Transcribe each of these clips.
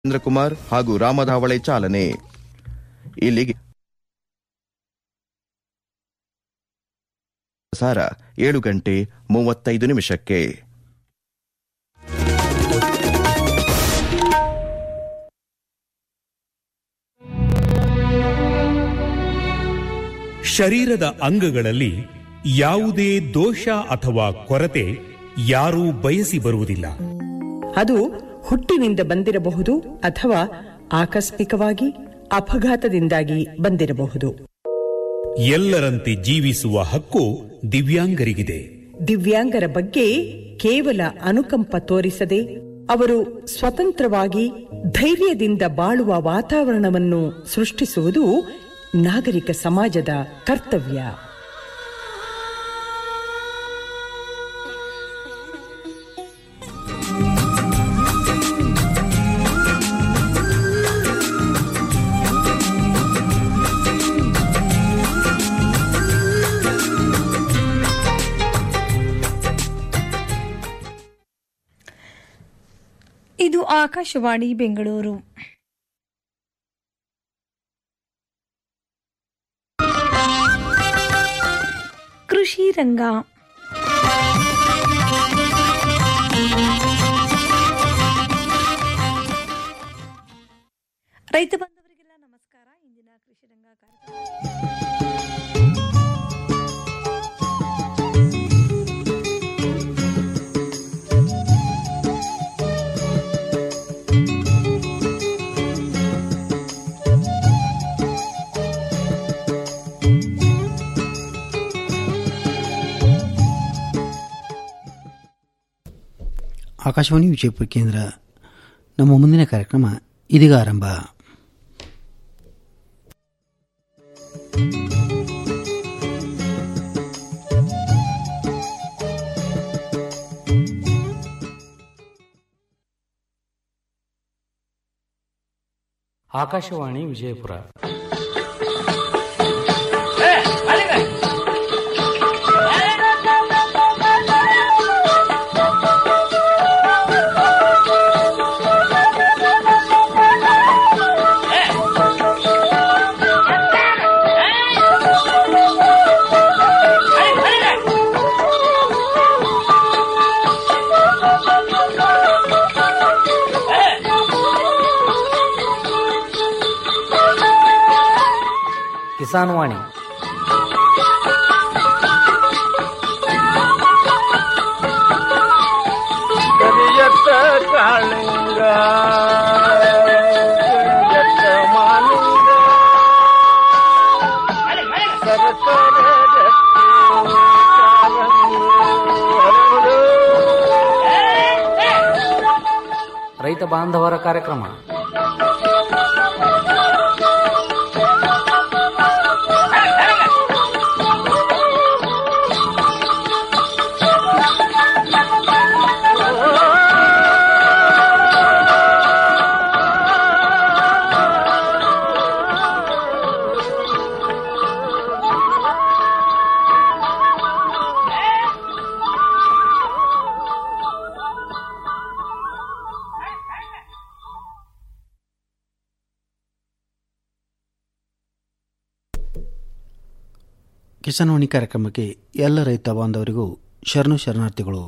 ಚಂದ್ರಕುಮಾರ್ ಹಾಗೂ ರಾಮಧಾವಳೆ ಚಾಲನೆ ಇಲ್ಲಿಗೆ ಪ್ರಸಾರ ಏಳು ಗಂಟೆ ಮೂವತ್ತೈದು ನಿಮಿಷಕ್ಕೆ ಶರೀರದ ಅಂಗಗಳಲ್ಲಿ ಯಾವುದೇ ದೋಷ ಅಥವಾ ಕೊರತೆ ಯಾರೂ ಬಯಸಿ ಬರುವುದಿಲ್ಲ ಅದು ಹುಟ್ಟಿನಿಂದ ಬಂದಿರಬಹುದು ಅಥವಾ ಆಕಸ್ಮಿಕವಾಗಿ ಅಪಘಾತದಿಂದಾಗಿ ಬಂದಿರಬಹುದು ಎಲ್ಲರಂತೆ ಜೀವಿಸುವ ಹಕ್ಕು ದಿವ್ಯಾಂಗರಿಗಿದೆ ದಿವ್ಯಾಂಗರ ಬಗ್ಗೆ ಕೇವಲ ಅನುಕಂಪ ತೋರಿಸದೆ ಅವರು ಸ್ವತಂತ್ರವಾಗಿ ಧೈರ್ಯದಿಂದ ಬಾಳುವ ವಾತಾವರಣವನ್ನು ಸೃಷ್ಟಿಸುವುದು ನಾಗರಿಕ ಸಮಾಜದ ಕರ್ತವ್ಯ ಇದು ಆಕಾಶವಾಣಿ ಬೆಂಗಳೂರು ಕೃಷಿ ರಂಗ ರೈತ ಬಾಂಧವರಿಗೆಲ್ಲ ನಮಸ್ಕಾರ ಇಂದಿನ ಕೃಷಿ ರಂಗ ಕಾರ್ಯಕ್ರಮ ಆಕಾಶವಾಣಿ ವಿಜಯಪುರ ಕೇಂದ್ರ ನಮ್ಮ ಮುಂದಿನ ಕಾರ್ಯಕ್ರಮ ಇದೀಗ ಆರಂಭ ಆಕಾಶವಾಣಿ ವಿಜಯಪುರ ಕಿಸಾನ್ ವಾಣಿ ಕರಿಯತ್ತ ಕಾಳಿಂಗ ಕರಿಯತ್ತ ಮಾಲಿಂಗ ಸರಸರ ಗಟ್ಟಿ ಕಾಲಂಗಿ ಹರಡು. ರೈತ ಬಾಂಧವರ ಕಾರ್ಯಕ್ರಮ ಕಿಸಾನ್ವಾಣಿ ಕಾರ್ಯಕ್ರಮಕ್ಕೆ ಎಲ್ಲ ರೈತ ಬಾಂಧವರಿಗೂ ಶರಣು ಶರಣಾರ್ಥಿಗಳು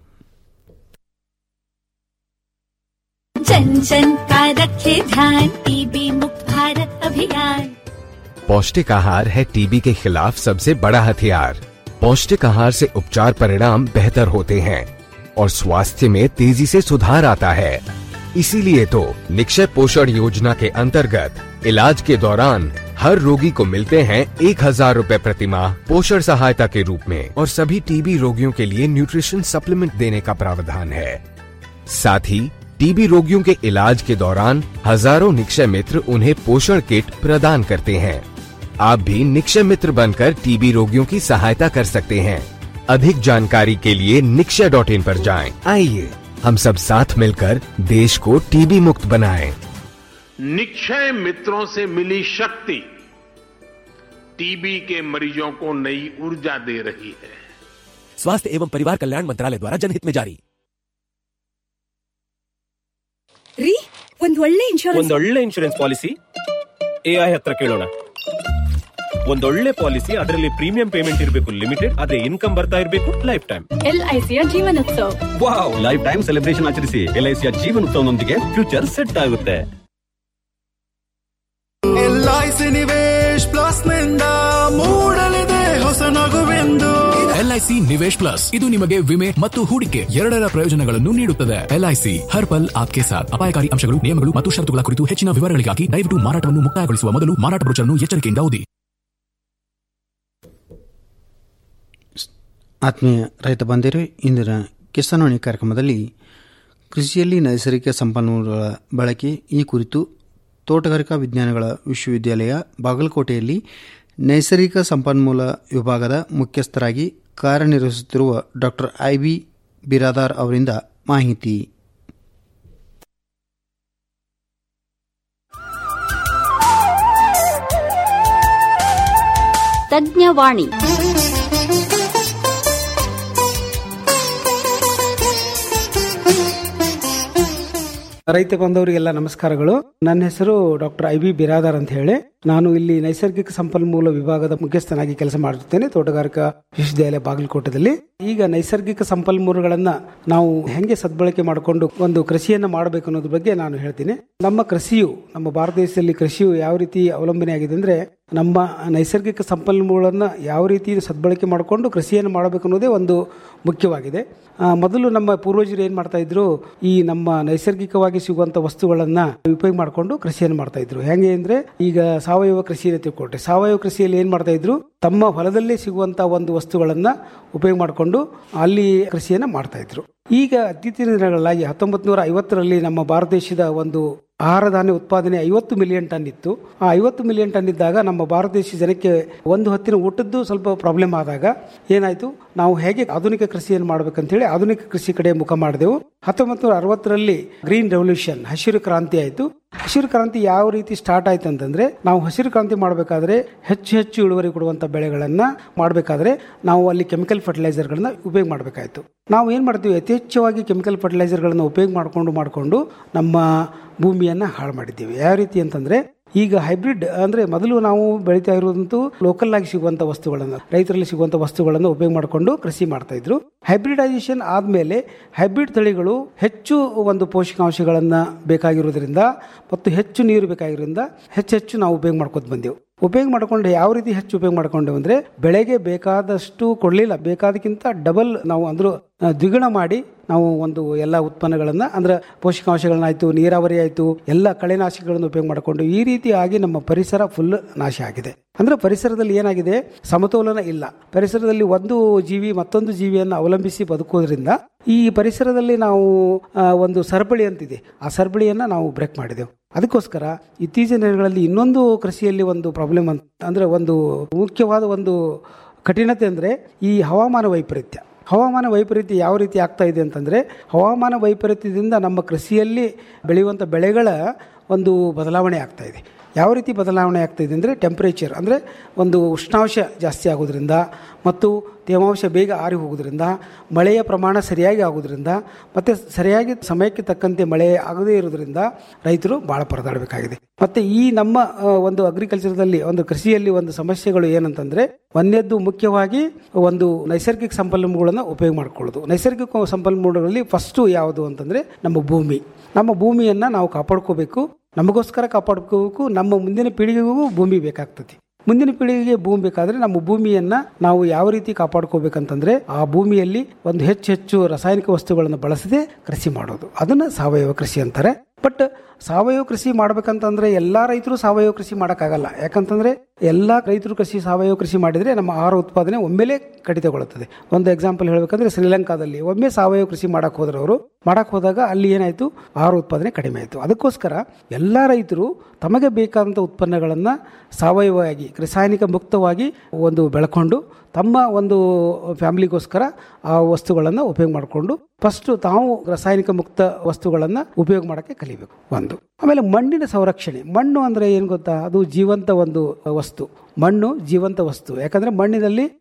जन जन का रखे ध्यान टीबी मुक्त भारत अभियान पौष्टिक आहार है टीबी के खिलाफ सबसे बड़ा हथियार पौष्टिक आहार से उपचार परिणाम बेहतर होते हैं और स्वास्थ्य में तेजी से सुधार आता है इसीलिए तो निक्षय पोषण योजना के अंतर्गत इलाज के दौरान हर रोगी को मिलते हैं एक हजार रूपए प्रति माह पोषण सहायता के रूप में और सभी टीबी रोगियों के लिए न्यूट्रिशन सप्लीमेंट देने का प्रावधान है साथ ही टीबी रोगियों के इलाज के दौरान हजारों निक्षय मित्र उन्हें पोषण किट प्रदान करते हैं आप भी निक्षय मित्र बनकर टीबी रोगियों की सहायता कर सकते हैं अधिक जानकारी के लिए निक्षय डॉट इन पर जाएं। आइए हम सब साथ मिलकर देश को टीबी मुक्त बनाएं। निक्षय मित्रों से मिली शक्ति टीबी के मरीजों को नई ऊर्जा दे रही है स्वास्थ्य एवं परिवार कल्याण मंत्रालय द्वारा जनहित में जारी ರೀ ಒಂದ್ ಒಳ್ಳೆ ಇನ್ಶೂರೆನ್ಸ್ ಒಂದೊಳ್ಳೆ ಇನ್ಶೂರೆನ್ಸ್ ಪಾಲಿಸಿ ಎಐ ಹತ್ರ ಕೇಳೋಣ ಒಂದೊಳ್ಳೆ ಪಾಲಿಸಿ ಅದರಲ್ಲಿ ಪ್ರೀಮಿಯಂ ಪೇಮೆಂಟ್ ಇರಬೇಕು ಲಿಮಿಟೆಡ್ ಅದೇ ಇನ್ಕಮ್ ಬರ್ತಾ ಇರಬೇಕು ಲೈಫ್ ಟೈಮ್ ಎಲ್ಐಸಿಯ ಜೀವನೋತ್ಸವ ವಾವ್ ಲೈಫ್ ಟೈಮ್ ಸೆಲೆಬ್ರೇಷನ್ ಆಚರಿಸಿ ಎಲ್ಐಸಿಯ ಜೀವನೋತ್ಸವನೊಂದಿಗೆ ಫ್ಯೂಚರ್ ಸೆಟ್ ಆಗುತ್ತೆ ಎಲ್ಐಸಿ ನಿವೇಶ್ ಪ್ಲಸ್ ನಿಂದ ಮೂಡಲಿದೆ ಹೊಸ ನಗುವೆಂದು ಎಲ್ಐಸಿ ನಿವೇಶ್ ಪ್ಲಸ್ ಇದು ನಿಮಗೆ ವಿಮೆ ಮತ್ತು ಹೂಡಿಕೆ ಎರಡರ ಪ್ರಯೋಜನಗಳನ್ನು ನೀಡುತ್ತದೆ ಎಲ್ಐಸಿ ಹರ್ ಪಲ್ ಆಪ್ಕೆ ಸಾಥ್ ಅಪಾಯಕಾರಿ ಅಂಶಗಳು ನಿಯಮಗಳು ಮತ್ತು ಷರತ್ತುಗಳ ಕುರಿತು ಹೆಚ್ಚಿನ ವಿವರಗಳಿಗಾಗಿ ದಯವಿಟ್ಟು ಮಾರಾಟವನ್ನು ಮುಕ್ತಾಯಗೊಳಿಸುವ ಮೊದಲು ಮಾರಾಟ ಬ್ರೋಚರ್ನ್ನು ಎಚ್ಚರಿಕೆಯಿಂದ ಓದಿ ಆತ್ಮೀಯ ರೈತ ಬಂದಿರು ಇಂದಿನ ಕಿಸಾನ್ವಾಣಿ ಕಾರ್ಯಕ್ರಮದಲ್ಲಿ ಕೃಷಿಯಲ್ಲಿ ನೈಸರ್ಗಿಕ ಸಂಪನ್ಮೂಲಗಳ ಬಳಕೆ ಈ ಕುರಿತು ತೋಟಗಾರಿಕಾ ವಿಜ್ಞಾನಗಳ ವಿಶ್ವವಿದ್ಯಾಲಯ ಬಾಗಲಕೋಟೆಯಲ್ಲಿ ನೈಸರ್ಗಿಕ ಸಂಪನ್ಮೂಲ ವಿಭಾಗದ ಮುಖ್ಯಸ್ಥರಾಗಿ ಕಾರ್ಯನಿರ್ವಹಿಸುತ್ತಿರುವ ಡಾಕ್ಟರ್ ಐ ಬಿ ಬಿರಾದಾರ್ ಅವರಿಂದ ಮಾಹಿತಿ ತಜ್ಞವಾಣಿ ರೈತ ಬಾಂಧವರಿಗೆಲ್ಲ ನಮಸ್ಕಾರಗಳು ನನ್ನ ಹೆಸರು ಡಾಕ್ಟರ್ ಐ ಬಿ ಬಿರಾದಾರ್ ಅಂತ ಹೇಳಿ ನಾನು ಇಲ್ಲಿ ನೈಸರ್ಗಿಕ ಸಂಪನ್ಮೂಲ ವಿಭಾಗದ ಮುಖ್ಯಸ್ಥನಾಗಿ ಕೆಲಸ ಮಾಡುತ್ತೇನೆ ತೋಟಗಾರಿಕಾ ವಿಶ್ವವಿದ್ಯಾಲಯ ಬಾಗಲಕೋಟದಲ್ಲಿ ಈಗ ನೈಸರ್ಗಿಕ ಸಂಪನ್ಮೂಲಗಳನ್ನ ನಾವು ಹೆಂಗೆ ಸದ್ಬಳಕೆ ಮಾಡಿಕೊಂಡು ಒಂದು ಕೃಷಿಯನ್ನ ಮಾಡಬೇಕು ಅನ್ನೋದ್ರ ಬಗ್ಗೆ ನಾನು ಹೇಳ್ತೀನಿ ನಮ್ಮ ಕೃಷಿಯು ನಮ್ಮ ಭಾರತ ದೇಶದಲ್ಲಿ ಕೃಷಿಯು ಯಾವ ರೀತಿ ಅವಲಂಬನೆ ಆಗಿದೆ ಅಂದ್ರೆ ನಮ್ಮ ನೈಸರ್ಗಿಕ ಸಂಪನ್ಮೂಲನ್ನ ಯಾವ ರೀತಿ ಸದ್ಬಳಕೆ ಮಾಡಿಕೊಂಡು ಕೃಷಿಯನ್ನು ಮಾಡಬೇಕು ಅನ್ನೋದೇ ಒಂದು ಮುಖ್ಯವಾಗಿದೆ ಆ, ಮೊದಲು ನಮ್ಮ ಪೂರ್ವಜರು ಏನು ಮಾಡ್ತಾ ಇದ್ರು ಈ ನಮ್ಮ ನೈಸರ್ಗಿಕವಾಗಿ ಸಿಗುವಂತ ವಸ್ತುಗಳನ್ನ ಉಪಯೋಗ ಮಾಡಿಕೊಂಡು ಕೃಷಿಯನ್ನು ಮಾಡ್ತಾ ಇದ್ರು ಹೆಂಗೆ ಅಂದ್ರೆ ಈಗ ಸಾವಯವ ಕೃಷಿಯನ್ನು ತಿಳ್ಕೊಟ್ರೆ ಸಾವಯವ ಕೃಷಿಯಲ್ಲಿ ಏನ್ ಮಾಡ್ತಾ ಇದ್ರು ತಮ್ಮ ಹೊಲದಲ್ಲೇ ಸಿಗುವಂತ ಒಂದು ವಸ್ತುಗಳನ್ನ ಉಪಯೋಗ ಮಾಡಿಕೊಂಡು ಅಲ್ಲಿ ಕೃಷಿಯನ್ನ ಮಾಡ್ತಾ ಇದ್ರು ಈಗ ಇತ್ತೀಚಿನ ದಿನಗಳಲ್ಲಿ ಹತ್ತೊಂಬತ್ ನೂರ ಐವತ್ತರಲ್ಲಿ ನಮ್ಮ ಭಾರತ ದೇಶದ ಒಂದು ಆಹಾರ ಧಾನ್ಯ ಉತ್ಪಾದನೆ ಐವತ್ತು ಮಿಲಿಯನ್ ಟನ್ ಇತ್ತು ಆ ಐವತ್ತು ಮಿಲಿಯನ್ ಟನ್ ಇದ್ದಾಗ ನಮ್ಮ ಭಾರತ ದೇಶ ಜನಕ್ಕೆ ಒಂದು ಹೊತ್ತಿನ ಊಟದ್ದು ಸ್ವಲ್ಪ ಪ್ರಾಬ್ಲಮ್ ಆದಾಗ ಏನಾಯ್ತು ನಾವು ಹೇಗೆ ಆಧುನಿಕ ಕೃಷಿಯನ್ನು ಮಾಡ್ಬೇಕಂತೇಳಿ ಆಧುನಿಕ ಕೃಷಿ ಕಡೆ ಮುಖ ಮಾಡಿದೆವು ಹತ್ತೊಂಬತ್ತು ನೂರ ಅರವತ್ತರಲ್ಲಿ ಗ್ರೀನ್ ರೆವಲ್ಯೂಷನ್ ಹಸಿರು ಕ್ರಾಂತಿ ಆಯಿತು ಹಸಿರು ಕ್ರಾಂತಿ ಯಾವ ರೀತಿ ಸ್ಟಾರ್ಟ್ ಆಯ್ತು ಅಂತಂದ್ರೆ ನಾವು ಹಸಿರು ಕ್ರಾಂತಿ ಮಾಡಬೇಕಾದ್ರೆ ಹೆಚ್ಚು ಹೆಚ್ಚು ಇಳುವರಿ ಕೊಡುವಂತ ಬೆಳೆಗಳನ್ನ ಮಾಡಬೇಕಾದ್ರೆ ನಾವು ಅಲ್ಲಿ ಕೆಮಿಕಲ್ ಫರ್ಟಿಲೈಸರ್ಗಳನ್ನ ಉಪಯೋಗ ಮಾಡಬೇಕಾಯ್ತು ನಾವು ಏನ್ ಮಾಡ್ತೀವಿ ಯಥೇಚ್ಛವಾಗಿ ಕೆಮಿಕಲ್ ಫರ್ಟಿಲೈಸರ್ಗಳನ್ನ ಉಪಯೋಗ ಮಾಡಿಕೊಂಡು ಮಾಡಿಕೊಂಡು ನಮ್ಮ ಭೂಮಿಯನ್ನ ಹಾಳು ಮಾಡಿದ್ದೀವಿ ಯಾವ ರೀತಿ ಅಂತಂದ್ರೆ ಈಗ ಹೈಬ್ರಿಡ್ ಅಂದ್ರೆ ಮೊದಲು ನಾವು ಬೆಳೀತಾ ಇರುವಂತೂ ಲೋಕಲ್ ಆಗಿ ಸಿಗುವಂತ ವಸ್ತುಗಳನ್ನ ರೈತರಲ್ಲಿ ಸಿಗುವಂತ ವಸ್ತುಗಳನ್ನು ಉಪಯೋಗ ಮಾಡಿಕೊಂಡು ಕೃಷಿ ಮಾಡ್ತಾ ಇದ್ರು ಹೈಬ್ರಿಡೈಸೇಷನ್ ಆದ್ಮೇಲೆ ಹೈಬ್ರಿಡ್ ತಳಿಗಳು ಹೆಚ್ಚು ಒಂದು ಪೋಷಕಾಂಶಗಳನ್ನ ಬೇಕಾಗಿರೋದ್ರಿಂದ ಮತ್ತು ಹೆಚ್ಚು ನೀರು ಬೇಕಾಗಿರೋದ್ರಿಂದ ಹೆಚ್ಚೆಚ್ಚು ನಾವು ಉಪಯೋಗ ಮಾಡ್ಕೊತ ಬಂದೆವು ಉಪಯೋಗ ಮಾಡ್ಕೊಂಡು ಯಾವ ರೀತಿ ಹೆಚ್ಚು ಉಪಯೋಗ ಮಾಡ್ಕೊಂಡೆವು ಅಂದ್ರೆ ಬೆಳೆಗೆ ಬೇಕಾದಷ್ಟು ಕೊಡ್ಲಿಲ್ಲ ಬೇಕಾದಕ್ಕಿಂತ ಡಬಲ್ ನಾವು ಅಂದ್ರೂ ಆ, ದ್ವಿಗುಣ ಮಾಡಿ ನಾವು ಒಂದು ಎಲ್ಲ ಉತ್ಪನ್ನಗಳನ್ನ ಅಂದ್ರೆ ಪೋಷಕಾಂಶಗಳನ್ನ ಆಯ್ತು ನೀರಾವರಿ ಆಯ್ತು ಎಲ್ಲ ಕಳೆನಾಶಕಗಳನ್ನು ಉಪಯೋಗ ಮಾಡಿಕೊಂಡು ಈ ರೀತಿಯಾಗಿ ನಮ್ಮ ಪರಿಸರ ಫುಲ್ ನಾಶ ಆಗಿದೆ ಅಂದ್ರೆ ಪರಿಸರದಲ್ಲಿ ಏನಾಗಿದೆ ಸಮತೋಲನ ಇಲ್ಲ ಪರಿಸರದಲ್ಲಿ ಒಂದು ಜೀವಿ ಮತ್ತೊಂದು ಜೀವಿಯನ್ನು ಅವಲಂಬಿಸಿ ಬದುಕೋದ್ರಿಂದ ಈ ಪರಿಸರದಲ್ಲಿ ನಾವು ಆ, ಒಂದು ಸರಪಳಿ ಅಂತಿದೆ ಆ ಸರಪಳಿಯನ್ನ ನಾವು ಬ್ರೇಕ್ ಮಾಡಿದೆವು ಅದಕ್ಕೋಸ್ಕರ ಇತ್ತೀಚಿನ ದಿನಗಳಲ್ಲಿ ಇನ್ನೊಂದು ಕೃಷಿಯಲ್ಲಿ ಒಂದು ಪ್ರಾಬ್ಲಮ್ ಅಂತ ಅಂದ್ರೆ ಒಂದು ಮುಖ್ಯವಾದ ಒಂದು ಕಠಿಣತೆ ಅಂದ್ರೆ ಈ ಹವಾಮಾನ ವೈಪರೀತ್ಯ ಹವಾಮಾನ ವೈಪರೀತ್ಯ ಯಾವ ರೀತಿ ಆಗ್ತಾ ಇದೆ ಅಂತಂದ್ರೆ ಹವಾಮಾನ ವೈಪರೀತ್ಯದಿಂದ ನಮ್ಮ ಕೃಷಿಯಲ್ಲಿ ಬೆಳೆಯುವಂಥ ಬೆಳೆಗಳ ಒಂದು ಬದಲಾವಣೆ ಆಗ್ತಾ ಇದೆ ಯಾವ ರೀತಿ ಬದಲಾವಣೆ ಆಗ್ತಾ ಇದೆ ಅಂದರೆ ಟೆಂಪ್ರೇಚರ್ ಅಂದರೆ ಒಂದು ಉಷ್ಣಾಂಶ ಜಾಸ್ತಿ ಆಗೋದ್ರಿಂದ ಮತ್ತು ತೇವಾಂಶ ಬೇಗ ಆರಿ ಹೋಗೋದ್ರಿಂದ ಮಳೆಯ ಪ್ರಮಾಣ ಸರಿಯಾಗಿ ಆಗೋದ್ರಿಂದ ಮತ್ತು ಸರಿಯಾಗಿ ಸಮಯಕ್ಕೆ ತಕ್ಕಂತೆ ಮಳೆ ಆಗದೇ ಇರೋದ್ರಿಂದ ರೈತರು ಭಾಳ ಪರದಾಡಬೇಕಾಗಿದೆ ಮತ್ತು ಈ ನಮ್ಮ ಆ, ಒಂದು ಅಗ್ರಿಕಲ್ಚರ್ದಲ್ಲಿ ಒಂದು ಕೃಷಿಯಲ್ಲಿ ಒಂದು ಸಮಸ್ಯೆಗಳು ಏನಂತಂದ್ರೆ ಒಂದನೇದ್ದು ಮುಖ್ಯವಾಗಿ ಒಂದು ನೈಸರ್ಗಿಕ ಸಂಪನ್ಮೂಲಗಳನ್ನು ಉಪಯೋಗ ಮಾಡ್ಕೊಳ್ಳೋದು ನೈಸರ್ಗಿಕ ಸಂಪನ್ಮೂಲಗಳಲ್ಲಿ ಫಸ್ಟು ಯಾವುದು ಅಂತಂದ್ರೆ ನಮ್ಮ ಭೂಮಿ ನಮ್ಮ ಭೂಮಿಯನ್ನ ನಾವು ಕಾಪಾಡ್ಕೋಬೇಕು ನಮಗೋಸ್ಕರ ಕಾಪಾಡ್ಕೋಬೇಕು ನಮ್ಮ ಮುಂದಿನ ಪೀಳಿಗೆಗೂ ಭೂಮಿ ಬೇಕಾಗ್ತದೆ ಮುಂದಿನ ಪೀಳಿಗೆಗೆ ಭೂಮಿ ಬೇಕಾದ್ರೆ ನಮ್ಮ ಭೂಮಿಯನ್ನ ನಾವು ಯಾವ ರೀತಿ ಕಾಪಾಡ್ಕೋಬೇಕಂತಂದ್ರೆ ಆ ಭೂಮಿಯಲ್ಲಿ ಒಂದು ಹೆಚ್ಚು ಹೆಚ್ಚು ರಾಸಾಯನಿಕ ವಸ್ತುಗಳನ್ನು ಬಳಸದೆ ಕೃಷಿ ಮಾಡೋದು ಅದನ್ನ ಸಾವಯವ ಕೃಷಿ ಅಂತಾರೆ ಬಟ್ ಸಾವಯವ ಕೃಷಿ ಮಾಡ್ಬೇಕಂತಂದ್ರೆ ಎಲ್ಲಾ ರೈತರು ಸಾವಯವ ಕೃಷಿ ಮಾಡೋಕ್ಕಾಗಲ್ಲ ಯಾಕಂತಂದ್ರೆ ಎಲ್ಲಾ ರೈತರು ಕೃಷಿ ಸಾವಯವ ಕೃಷಿ ಮಾಡಿದ್ರೆ ನಮ್ಮ ಆಹಾರ ಉತ್ಪಾದನೆ ಒಮ್ಮೆಲೆ ಕಡಿತಗೊಳ್ಳುತ್ತದೆ ಒಂದು ಎಕ್ಸಾಂಪಲ್ ಹೇಳ್ಬೇಕಂದ್ರೆ ಶ್ರೀಲಂಕಾದಲ್ಲಿ ಒಮ್ಮೆ ಸಾವಯವ ಕೃಷಿ ಮಾಡಕ್ ಹೋದ್ರು ಅವರು ಮಾಡಕ್ ಹೋದಾಗ ಅಲ್ಲಿ ಏನಾಯ್ತು ಆಹಾರ ಉತ್ಪಾದನೆ ಕಡಿಮೆ ಆಯಿತು ಅದಕ್ಕೋಸ್ಕರ ಎಲ್ಲಾ ರೈತರು ತಮಗೆ ಬೇಕಾದಂಥ ಉತ್ಪನ್ನಗಳನ್ನು ಸಾವಯವವಾಗಿ ರಾಸಾಯನಿಕ ಮುಕ್ತವಾಗಿ ಒಂದು ಬೆಳ್ಕೊಂಡು ತಮ್ಮ ಒಂದು ಫ್ಯಾಮಿಲಿಗೋಸ್ಕರ ಆ ವಸ್ತುಗಳನ್ನು ಉಪಯೋಗ ಮಾಡಿಕೊಂಡು ಫಸ್ಟ್ ತಾವು ರಾಸಾಯನಿಕ ಮುಕ್ತ ವಸ್ತುಗಳನ್ನು ಉಪಯೋಗ ಮಾಡೋಕ್ಕೆ ಕಲಿಬೇಕು ಒಂದು ಆಮೇಲೆ ಮಣ್ಣಿನ ಸಂರಕ್ಷಣೆ ಮಣ್ಣು ಅಂದ್ರೆ ಏನು ಗೊತ್ತಾ ಅದು ಜೀವಂತ ಒಂದು ವಸ್ತು ಮಣ್ಣು ಜೀವಂತ ವಸ್ತು ಯಾಕಂದ್ರೆ ಮಣ್ಣಿನಲ್ಲಿ